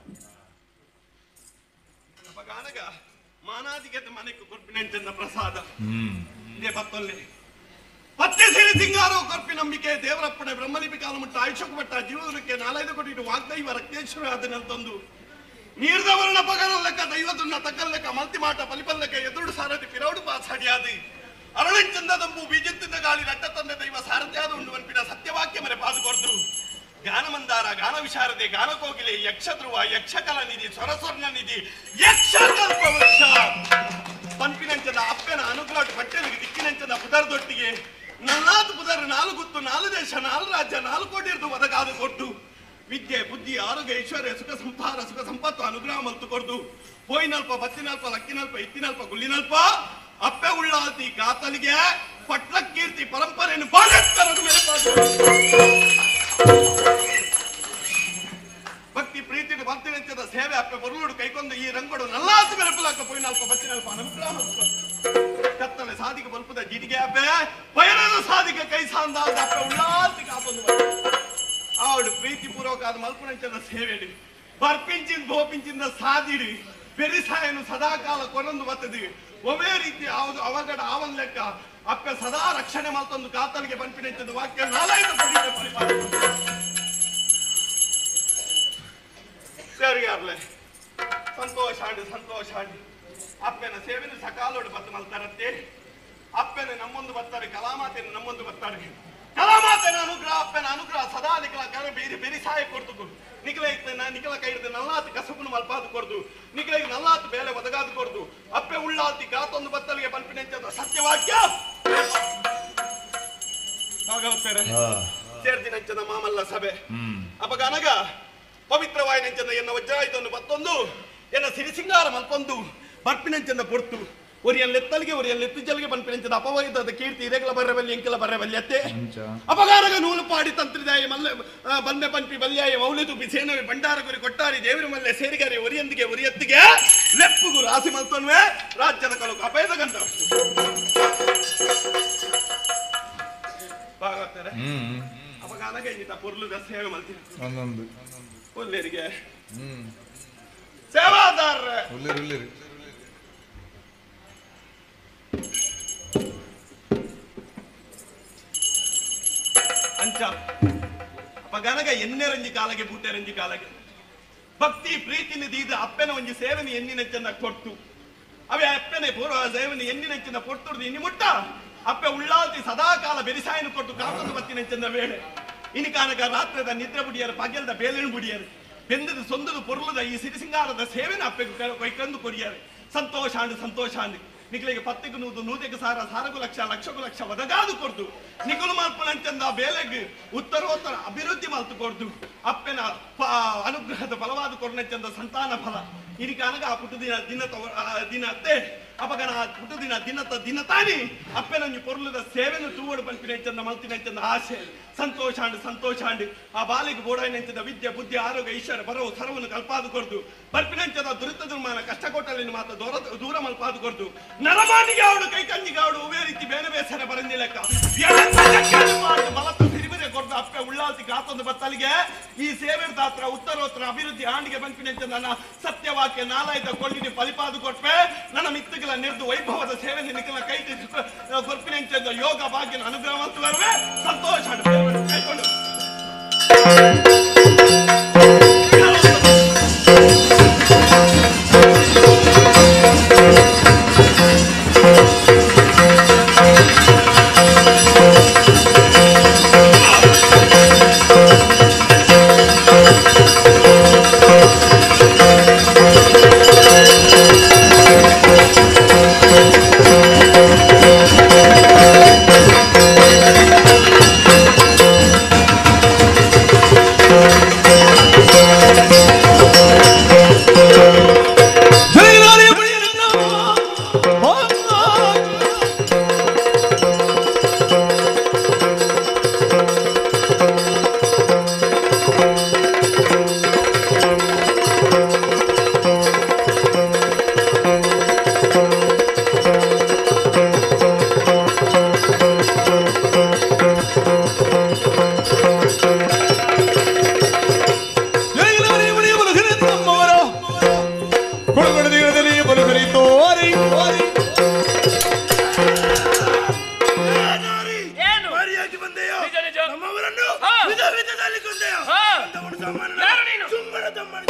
ಅಪಗಾನಗ ಮಾನಾದಿಗೆ ಮನೆಗೆ ಕೊರ್ಪಿನಂಚಂದ ಪ್ರಸಾದ ಇದೇ ಬತ್ತೊಲ್ಲೆ ಪತ್ತೆ ಸೇರಿ ಸಿಂಗಾರ ಕೊರ್ಪಿ ನಂಬಿಕೆ ದೇವರಪ್ಪಣೆ ಬ್ರಹ್ಮಲಿಪಿ ಕಾಲ ಮುಟ್ಟ ಆಯುಷಕ್ಕೆ ಮಟ್ಟ ಜೀವನಕ್ಕೆ ನಾಲ್ಕೈದು ಕೊಟ್ಟಿಟ್ಟು ವಾಗ್ದೈವ ರಕ್ತೇಶ್ವರ ಅದನ್ನಂತಂದು ನೀರ್ದವರ್ಣ ಪಗರ ಲೆಕ್ಕ ದೈವದುನ್ನ ತಕ್ಕಲ್ ಲೆಕ್ಕ ಮಲ್ತಿ ಮಾಟ ಪಲಿಪಲ್ ಲೆಕ್ಕ ಎದುರು ಸಾರಥಿ ಪಿರೌಡು ಪಾಸಾಡಿಯಾದಿ ಅರಳಿಂಚಂದದಂಬು ಬೀಜತ್ತಿಂದ ಗಾಳಿ ರಟ್ಟ ತಂದೆ ದೈವ ಸಾರಥಿಯಾದ ಉಂಡು ಅನ್ಪಿನ ಸತ್ಯವಾಕ್ಯ ಮರೆ ಪಾದು ಕೊಡ್ತು ಗಾನ ಮಂದಾರ ಗಾನ ವಿಶಾರದೆ ಗಾನ ಕೋಗಿಲೆ ಯಕ್ಷ ಧ್ರುವ ಯಕ್ಷಕಲ ನಿಧಿ ಸ್ವರಸ್ವರ್ಣ ನಿಧಿ ಯಕ್ಷ ಕಲ್ಪ ವೃಕ್ಷ ಪಂಪಿನಂಚದ ಅಪ್ಪನ ಅನುಗ್ರಹ ಪಟ್ಟೆಲಿಗೆ ದಿಕ್ಕಿನಂಚದ ಪುದರ್ದೊಟ್ಟಿಗೆ ನಲ್ಲಾತು ಪುದರ್ ನಾಲ್ಗುತ್ತು ನಾಲು ದೇಶ ನಾಲು ರಾಜ್ಯ ನಾಲ್ಕು ಕೋಟಿ ಇರ್ದು ಒದಗಾದು ಕೊಟ್ಟು ವಿದ್ಯೆ ಬುದ್ಧಿ ಆರೋಗ್ಯ ಐಶ್ವರ್ಯ ಸುಖ ಸಂಹಾರ ಸುಖ ಸಂಪತ್ತು ಅನುಗ್ರಹ ಮಲ್ತು ಕೊಡ್ದು ಪೋಯಿನಲ್ಪ ಬತ್ತಿನಲ್ಪ ಲಕ್ಕಿನಲ್ಪ ಇತ್ತಿನಲ್ಪ ಗುಳ್ಳಿನಲ್ಪ ಅಪ್ಪೆ ಉಳ್ಳಾತಿ ಕಾತಲಿಗೆ ಪಟ್ಲ ಕೀರ್ತಿ ಪರಂಪರೆಯನ್ನು ಬಾಳೆತ್ತರದು ಮೆರೆಪಾದು ಭಕ್ತಿ ಪ್ರೀತಿ ಭಕ್ತಿನಂಚದ ಸೇವೆ ಅಪ್ಪೆ ಬರುಳುಡು ಕೈಕೊಂದು ಈ ರಂಗೋಡು ನಲ್ಲಾತು ಮೆರಪಲಾಕ ಪೋಯಿನಲ್ಪ ಬತ್ತಿನಲ್ಪ ಅನುಗ್ರಹ ಮಲ್ತು ಕತ್ತಲೆ ಸಾಧಿಕ ಬಲ್ಪದ ಜಿಟಿಗೆ ಅಪ್ಪೆ ಪಯಣದ ಸಾಧಿಕ ಕೈ ಸಾಂದಾದ ಅಪ್ಪೆ ಉಳ್ಳಾತಿ ಕಾಪೊಂದು ఆవిడ ప్రీతిపూర్వక మల్పునంచిన సేవేడి ಬರ್ಪಿಂಚಿನ ಬೋಪಿಂಚಿನ ಸಾದಿಡಿ ಬೆರಿಸಾಯನು ಸದಾಕಾಲ ಕೊರೊಂದು ಬರ್ತದೆ ಒವೇ ರೀತಿ ಯಾವುದು ಅವಘಡ ಆವನ್ ಲೆಕ್ಕ ಅಕ್ಕ ಸದಾ ರಕ್ಷಣೆ ಮಲ್ತೊಂದು ಕಾತಲಿಗೆ ಬಂಪಿನಂಚದ ವಾಕ್ಯ ನಾಲ್ಕು ಪಡಿಗೆ ಪರಿಪಾಲನೆ ಸರಿಗಾರ್ಲೆ ಸಂತೋಷ ಆಂಡಿ ಸಂತೋಷ ಆಂಡಿ ಅಪ್ಪನ ಸೇವೆನ ಸಕಾಲೋಡು ಬತ್ತು ಮಲ್ತಾರತ್ತೆ ಅಪ್ಪನ ನಮ್ಮೊಂದು ಬರ್ತಾರೆ ಕಲಾಮಾತೆನ ನಮ್ಮೊಂದು ಬರ್ತಾರೆ ಕಲಾಮಾತೆನ ಅನುಗ್ರಹ ಅಪ್ಪನ ಅನುಗ್ರಹ ಸದಾ ನಿಖಲ ಕರ ಬೇರೆ ಬೇರೆ ಸಹಾಯ ಕೊಡ್ತು ನಿಖಲ ಇತ್ತನ ನಿಖಲ ಕೈ ಹಿಡಿದು ನಲ್ಲಾತು ಕಸಬುನು ಮಲ್ಪಾದು ಕೊಡ್ದು ನಿಖಲಿಗೆ ನಲ್ಲಾತು ಬೇಲೆ ಒದಗಾದು ಕೊಡ್ದು ಅಪ್ಪೆ ಉಳ್ಳಾತಿ ಕಾತೊಂದು ಬತ್ತಲಿಗೆ ಬಲ್ಪಿನಂಚದ ಸತ್ಯವಾಕ್ಯ ಭಾಗವತರೆ ಸೇರ್ದಿನಂಚದ ಮಾಮಲ್ಲ ಸಭೆ ಅಪಗ ಅನಗ ಪವಿತ್ರವಾಯಿನಂಚದ ಎನ್ನ ವಜ್ರಾಯುಧವನ್ನು ಮತ್ತೊಂದು ಎನ್ನ ಸಿರಿಸಿಂಗಾರ ಮಲ್ಪೊಂದು ಬರ್ಪಿನಂಚದ ಪೊರ್ತು ಒರಿಯನ್ ಲೆತ್ತಲಿಗೆ ಒರಿಯನ್ ಲೆತ್ತು ಜಲ್ಗೆ ಬಂಪಿನಂಚದ ಅಪವೈದದ ಕೀರ್ತಿ ಇರೆಗಳ ಬರ್ರಬಲ್ಲಿ ಎಂಕಲ ಬರ್ರಬಲ್ಲಿ ಅತ್ತೆ ಅಪಗಾರಗ ನೂಲು ಪಾಡಿ ತಂತ್ರಿದಾಯ ಮಲ್ಲ ಆ, ಬಂದೆ ಪಂಪಿ ಬಲ್ಯಾಯ ಮೌಲಿದು ಬಿಸೇನವೆ ಭಂಡಾರ ಗುರಿ ಕೊಟ್ಟಾರಿ ದೇವರ ಮಲ್ಲೆ ಸೇರಿಗಾರಿ ಒರಿಯಂದಿಗೆ ಒರಿಯತ್ತಿಗೆ ಲೆಪ್ಪುಗು ರಾಸಿ ಮಲ್ತನ್ವೆ ರಾಜ್ಯದ ಕಲಕು ಅಪೇದ ಗಂಧ ಭಾಗವತರೆ ಹ್ಮ್ ಅವಾಗ ಅನಗ ಇನ್ನಿತ ಪೊರ್ಲುಗ ಸೇವೆ ಮಲ್ತೀನಿ ಒಂದೊಂದು ಒಲ್ಲೆರಿಗೆ ಹ್ಮ್ ಸೇವಾದಾರ ಉಳ್ಳಿರಿ ಉಳ್ಳಿರಿ ಅಂಚ ಅಪಗನಗ ಎನ್ನೆ ರಂಜಿ ಕಾಲಗೆ ಬೂಟೆ ರಂಜಿ ಕಾಲಗೆ ಭಕ್ತಿ ಪ್ರೀತಿನ ದೀದ ಅಪ್ಪನ ಒಂಜಿ ಸೇವನೆ ಎನ್ನಿನಂಚನ್ನ ಕೊಟ್ಟು ಅವೇ ಅಪ್ಪನೆ ಪೂರ್ವ ಸೇವನೆ ಎನ್ನಿನಂಚಿನ ಕೊಟ್ಟುರ್ದು ಇನ್ನು ಮುಟ್ಟ ಅಪ್ಪೆ ಉಳ್ಳಾತಿ ಸದಾಕಾಲ ಬೆರಿಸಾಯನು ಕೊಟ್ಟು ಕಾಕೊಂಡು ಬತ್ತಿನಂಚನ್ನ ವೇಳೆ ಇನಿ ಕಾನಕ ರಾತ್ರದ ನಿದ್ರೆ ಬುಡಿಯರು ಪಗೆಲ್ದ ಬೇಲಿನ ಬುಡಿಯರು ಬೆಂದದು ಸೊಂದದು ಪೊರ್ಲದ ಈ ಸಿರಿಸಿಂಗಾರದ ಸೇವೆನ ಅಪ್ಪೆಗೆ ಕೈಕಂದು ಕೊಡಿಯಾರು ಸಂತೋಷ ಅಂಡು ಸಂತೋಷ ಅಂಡು ನಿಖಲಿಗೆ ಪತ್ತೆಗೂ ನೂದು ನೂತೆಗೆ ಸಾರ ಸಾರಗು ಲಕ್ಷ ಲಕ್ಷಗೂ ಲಕ್ಷ ಒದಗಾದು ಕೊಡ್ದು ನಿಖಲು ಮಲ್ಪನಂಚಂದ ಬೇಲೆಗ್ ಉತ್ತರೋತ್ತರ ಅಭಿವೃದ್ಧಿ ಮಲ್ತು ಕೊಡ್ದು ಅಪ್ಪೆನ ಪ- ಅನುಗ್ರಹದ ಫಲವಾದ ಕೊರ್ನಂಚಂದ ಸಂತಾನ ಫಲ ಇದಕ್ಕೆ ಅನಗ ಆ ಪುಟ್ಟು ದಿನ ದಿನ ತವ- ಆ ದಿನ ಅತ್ತೆ ಅಪಗನ ಆ ಪುಟ್ಟು ದಿನ ದಿನತ ದಿನ ತಾನಿ ಅಪ್ಪೆನಂಜು ಪೊರ್ಲದ ಸೇವೆನು ತೂವಡು ಪಂಪಿನಂಚಂದ ಮಲ್ತಿನಂಚಂದ ಆಸೆ ಸಂತೋಷ ಅಂಡು ಸಂತೋಷ ಅಂಡು ಆ ಬಾಲಿಗೆ ಬೋಡಾಯಿನಂಚದ ವಿದ್ಯೆ ಬುದ್ಧಿ ಆರೋಗ್ಯ ಈಶ್ವರ ಬರವು ಸರ್ವನು ಕಲ್ಪಾದು ಕೊಡ್ದು ಬರ್ಪಿನಂಚದ ದುರಿತ ದುರ್ಮಾನ ಕಷ್ಟ ಕೊಟ್ಟಲಿನ ಮಾತ ದೂರ ದೂರ ಮಲ್ಪಾದು ಕೊಡ್ದು ನರಮಾನಿಗೆ ಅವಳು ಕೈ ಕಂಜಿಗೆ ಅವಳು ಉವೇ ರೀತಿ ಬೇರೆ ಬೇಸರ ಬರಂದಿಲ್ಲಕ್ಕ ಮಾಡಿ ಮಲತ್ತು ಸಿರಿಬರೆ ಕೊಡ್ದು ಅಪ್ಪೆ ಉಳ್ಳಾಲ್ತಿ ಕಾತೊಂದು ಬತ್ತಲಿಗೆ ಈ ಸೇವೆ ದಾತ್ರ ಉತ್ತರೋತ್ತರ ಅಭಿವೃದ್ಧಿ ಆಂಡಿಗೆ ಬಂಪಿನಂಚ ನನ್ನ ಸತ್ಯವಾಕ್ಯ ನಾಲಾಯ್ತ ಕೊಂಡಿನಿ ಫಲಿಪಾದು ಕೊಟ್ಪೆ ನನ್ನ ಮಿತ್ತಗಳ ನಿರ್ದು ವೈಭವದ ಸೇವೆ ನಿನಗೆಲ್ಲ ಕೈ ಕೊರ್ಪಿನ ಯೋಗ ಭಾಗ್ಯನ ಅನುಗ್ರಹ ಮತ್ತು ಬರುವೆ ಸಂತೋಷ ಕೈಕೊಂಡು ಜಯಲಾರಿ ಬಳಿಯನ್ನ ಜಯಲಾರಿ ಬಳಿಯ ಬಲಗರೆ ತಮ್ಮವರ ಕೊಡಗಡ ತೀರದಲ್ಲಿ ಬಲಗರಿ ತೋರಿ ತೋರಿ ಏನು ಮರಿಯಾಗಿ ಬಂದೆಯೋ ನಿಜ ನಿಜ ನಮ್ಮವರನ್ನು ಹಾ. ವಿಧ ವಿಧದಲ್ಲಿ ಕೊಂದೆಯೋ ಹಾ. ಬಂದವನು ಸಾಮಾನ್ಯನ. ಯಾರು ನೀನು? ಸುಮ್ಮನ ತಮ್ಮನ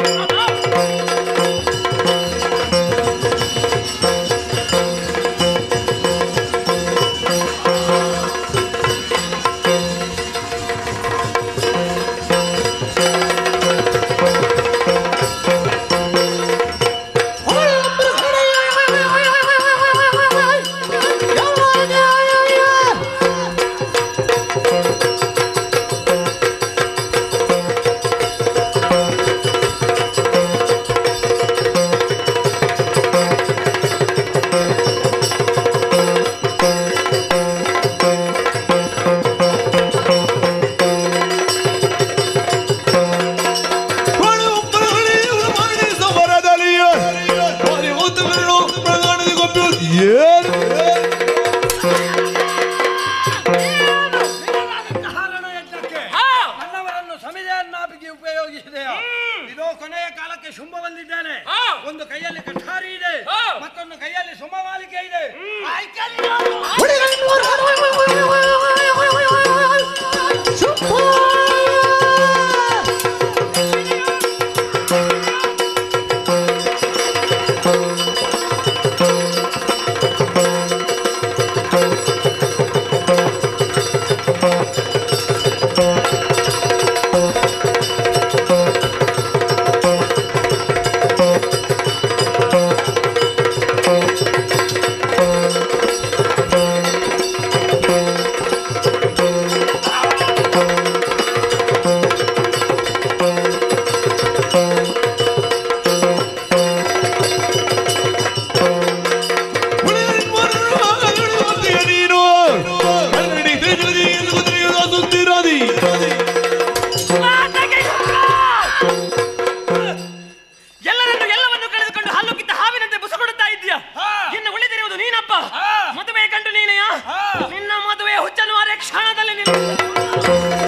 ಕೊಡು ಬಲಗರಿ ಮಾಡಿ ಸಮರದಲ್ಲಿ ಬಾರಿ ಉತ್ತಮರು ಪ್ರಧಾನದ ಗೊಬ್ಬು ಏನು ಹಾರಣ ಯಜ್ಞಕ್ಕೆ ಹಾ. ನನ್ನವರನ್ನು ಸಮಿದೆಯನ್ನಾಪಿಗೆ ಉಪಯೋಗಿಸಿದೆಯಾ ಇದೋ ಕೊನೆಯ ಕಾಲಕ್ಕೆ ಶುಂಭ ಬಂದಿದ್ದೇನೆ ಹಾ. ಒಂದು ಕೈಯಲ್ಲಿ ಕಠಾರಿ ಇದೆ ಹಾ. ಮತ್ತೊಂದು ಕೈಯಲ್ಲಿ ಸುಮಮಾಲಿಕೆ ಇದೆ ನೀನು ಕನ್ನಡಿ ತಿಳಿದಿ ಎಂದು ಕುದುರೆಯುವ ಸುತ್ತಿರದಿ ಎಲ್ಲರನ್ನು ಎಲ್ಲವನ್ನು ಕಳೆದುಕೊಂಡು ಹಲ್ಲು ಕಿತ್ತ ಹಾವಿನಂತೆ ಬುಸಕೊಡುತ್ತಾ ಇದೆಯಾ ಹಾ. ಇನ್ನು ಉಳಿದಿರುವುದು ನೀನಪ್ಪ ಹಾ. ಮದುವೆ ಕಂಡು ನೀನೆಯ ಹಾ. ನಿನ್ನ ಮದುವೆ ಹುಚ್ಚನ್ನು ಮಾರೆ ಕ್ಷಣದಲ್ಲಿ ನಿಲ್ಲ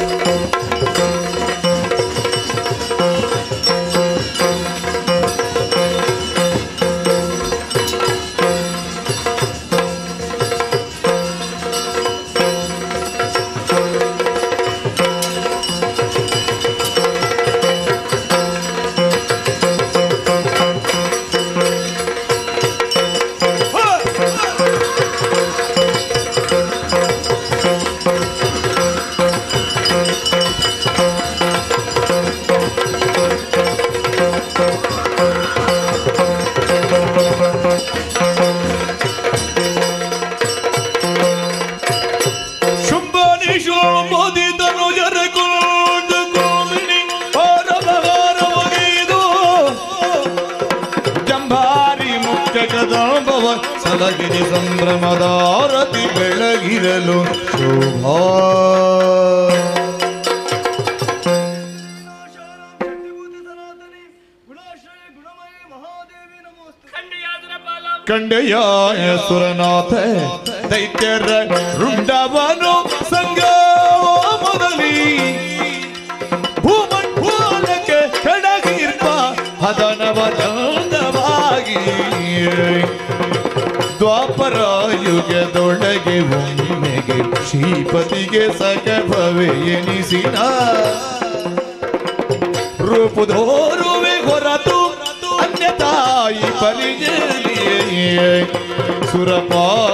ಶುಂಭನೀಶ್ವರ ಮೋದಿ ತನುಜರ ಕೊಂಡ ಕೋಮಿನಿ ಪರಮಹಾರವಗಿದು ಜಂಭಾರಿ ಮುಖ್ಯ ಕದಂಬವ ಸಲಗಿರಿ ಸಂಭ್ರಮದ ಆರತಿ ಬೆಳಗಿರಲು ಶೋಭಾ ಖಂಡಿಯಾದುರ ಬಾಲ ಕಂಡೆಯ ಸುರನಾಥ ದೈತ್ಯರ ರುಂಡವನು ಸಂಗ ಮೊದಲಿ ಭೂಮಂಡಲಕ್ಕೆ ಕಡಗಿರ್ಪ ಹದನವ ಚಂದವಾಗಿ ದ್ವಾಪರಾಯುಗದೊಳಗೆ ಒಮ್ಮೆಗೆ ಶ್ರೀಪತಿಗೆ ಸಕಭವೆ ಎನಿಸಿನ ರೂಪದೋರುವೆ ಹೊರತು ಅನ್ಯತಾಯಿ ಪರಿಜಲಿಯೇ ಸುರಪ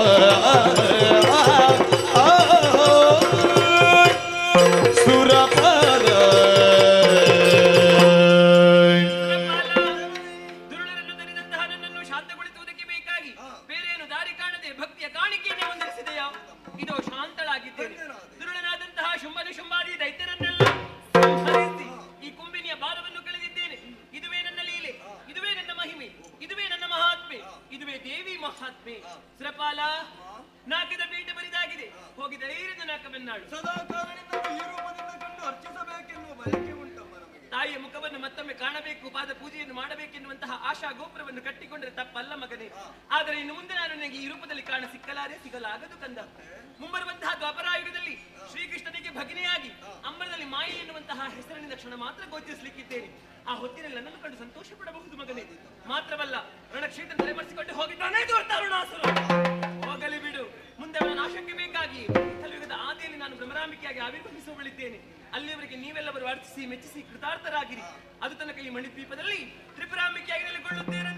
ಸುರಪದ ದುರುಳರನ್ನು ತರಿದಂತಹ ನನ್ನನ್ನು ಶಾಂತಗೊಳಿಸುವುದಕ್ಕೆ ಬೇಕಾಗಿ ಬೇರೇನು ದಾರಿ ಕಾಣದೆ ಭಕ್ತಿಯ ಕಾಣಿಕೆಯನ್ನೇ ಹೊಂದಿಸಿದೆಯಾ ಇದು ಶಾಂತಳಾಗಿದ್ದೇನೆ ದುರುಳನಾದಂತಹ ಶುಂಭನು ಶುಂಭಾದಿ ದೈತ್ಯರನ್ನೆಲ್ಲ ಸಂಹರಿಸಿ ಈ ಕುಂಬಿನಿಯ ಭಾರವನ್ನು ಕಳೆದಿದ್ದೇನೆ ಇದುವೇ ನನ್ನ ಲೀಲೆ ಇದುವೇ ನನ್ನ ಮಹಿಮೆ ಇದುವೇ ನನ್ನ ಮಹಾತ್ಮೆ ಇದುವೇ ದೇವಿ ಮಹಾತ್ಮೆ ಸುರಪಾಲ ನಾಕದ ಪೀಠ ಬರಿದಾಗಿದೆ ಹೋಗಿ ಧೈರ್ಯದ ನಾಕವೆನ್ನಾಳು ಸದಾ ಕಾಲದಿಂದ ಈ ರೂಪದಿಂದ ಕಂಡು ಅರ್ಚಿಸಬೇಕೆನ್ನುವ ಬಯಕೆ ಉಂಟಮ್ಮ ನಮಗೆ ತಾಯಿಯ ಮುಖವನ್ನು ಮತ್ತೊಮ್ಮೆ ಕಾಣಬೇಕು ಪಾದ ಪೂಜೆಯನ್ನು ಮಾಡಬೇಕೆನ್ನುವಂತಹ ಆಶಾ ಗೋಪುರವನ್ನು ಕಟ್ಟಿಕೊಂಡರೆ ತಪ್ಪಲ್ಲ ಮಗನೇ ಆದರೆ ಇನ್ನು ಮುಂದೆ ನಾನು ನನಗೆ ಈ ರೂಪದಲ್ಲಿ ಕಾಣ ಸಿಕ್ಕಲಾರೆ ಸಿಗಲಾಗದು ಕಂದ ಮುಂಬರುವಂತಹ ದ್ವಾಪರಾಯುಗದಲ್ಲಿ ಶ್ರೀಕೃಷ್ಣನಿಗೆ ಭಗಿನಿಯಾಗಿ ಅಂಬರದಲ್ಲಿ ಮಾಯೆ ಎನ್ನುವಂತಹ ಹೆಸರಿನಿಂದ ಕ್ಷಣ ಮಾತ್ರ ಗೋಚರಿಸಲಿಕ್ಕಿದ್ದೇನೆ ಆ ಹೊತ್ತಿನಲ್ಲಿ ನನ್ನನ್ನು ಕಂಡು ಸಂತೋಷ ಪಡಬಹುದು ಮಗನೇ ಮಾತ್ರವಲ್ಲ ರಣಕ್ಷೇತ್ರ ತಲೆಮರೆಸಿಕೊಂಡು ಹೋಗಿದ್ದಾನೆ ತರುಣಾಸುರ ಹೋಗಲಿ ಬಿಡು ಮುಂದೆ ಅವನ ನಾಶಕ್ಕೆ ಬೇಕಾಗಿ ಕಲಿಯುಗದ ಆದಿಯಲ್ಲಿ ನಾನು ಭ್ರಮರಾಂಬಿಕೆಯಾಗಿ ಆವಿರ್ಭವಿಸುವಳಿದ್ದೇನೆ ಅಲ್ಲಿಯವರೆಗೆ ನೀವೆಲ್ಲವರು ಅರ್ಚಿಸಿ ಮೆಚ್ಚಿಸಿ ಕೃತಾರ್ಥರಾಗಿರಿ ಅದು ತನಕ ಈ ಮಣಿದ್ವೀಪದಲ್ಲಿ ತ್ರಿಪುರಾಂಬಿಕೆಯಾಗಿ ನೆಲೆಗೊಳ್ಳುತ್ತೇನೆ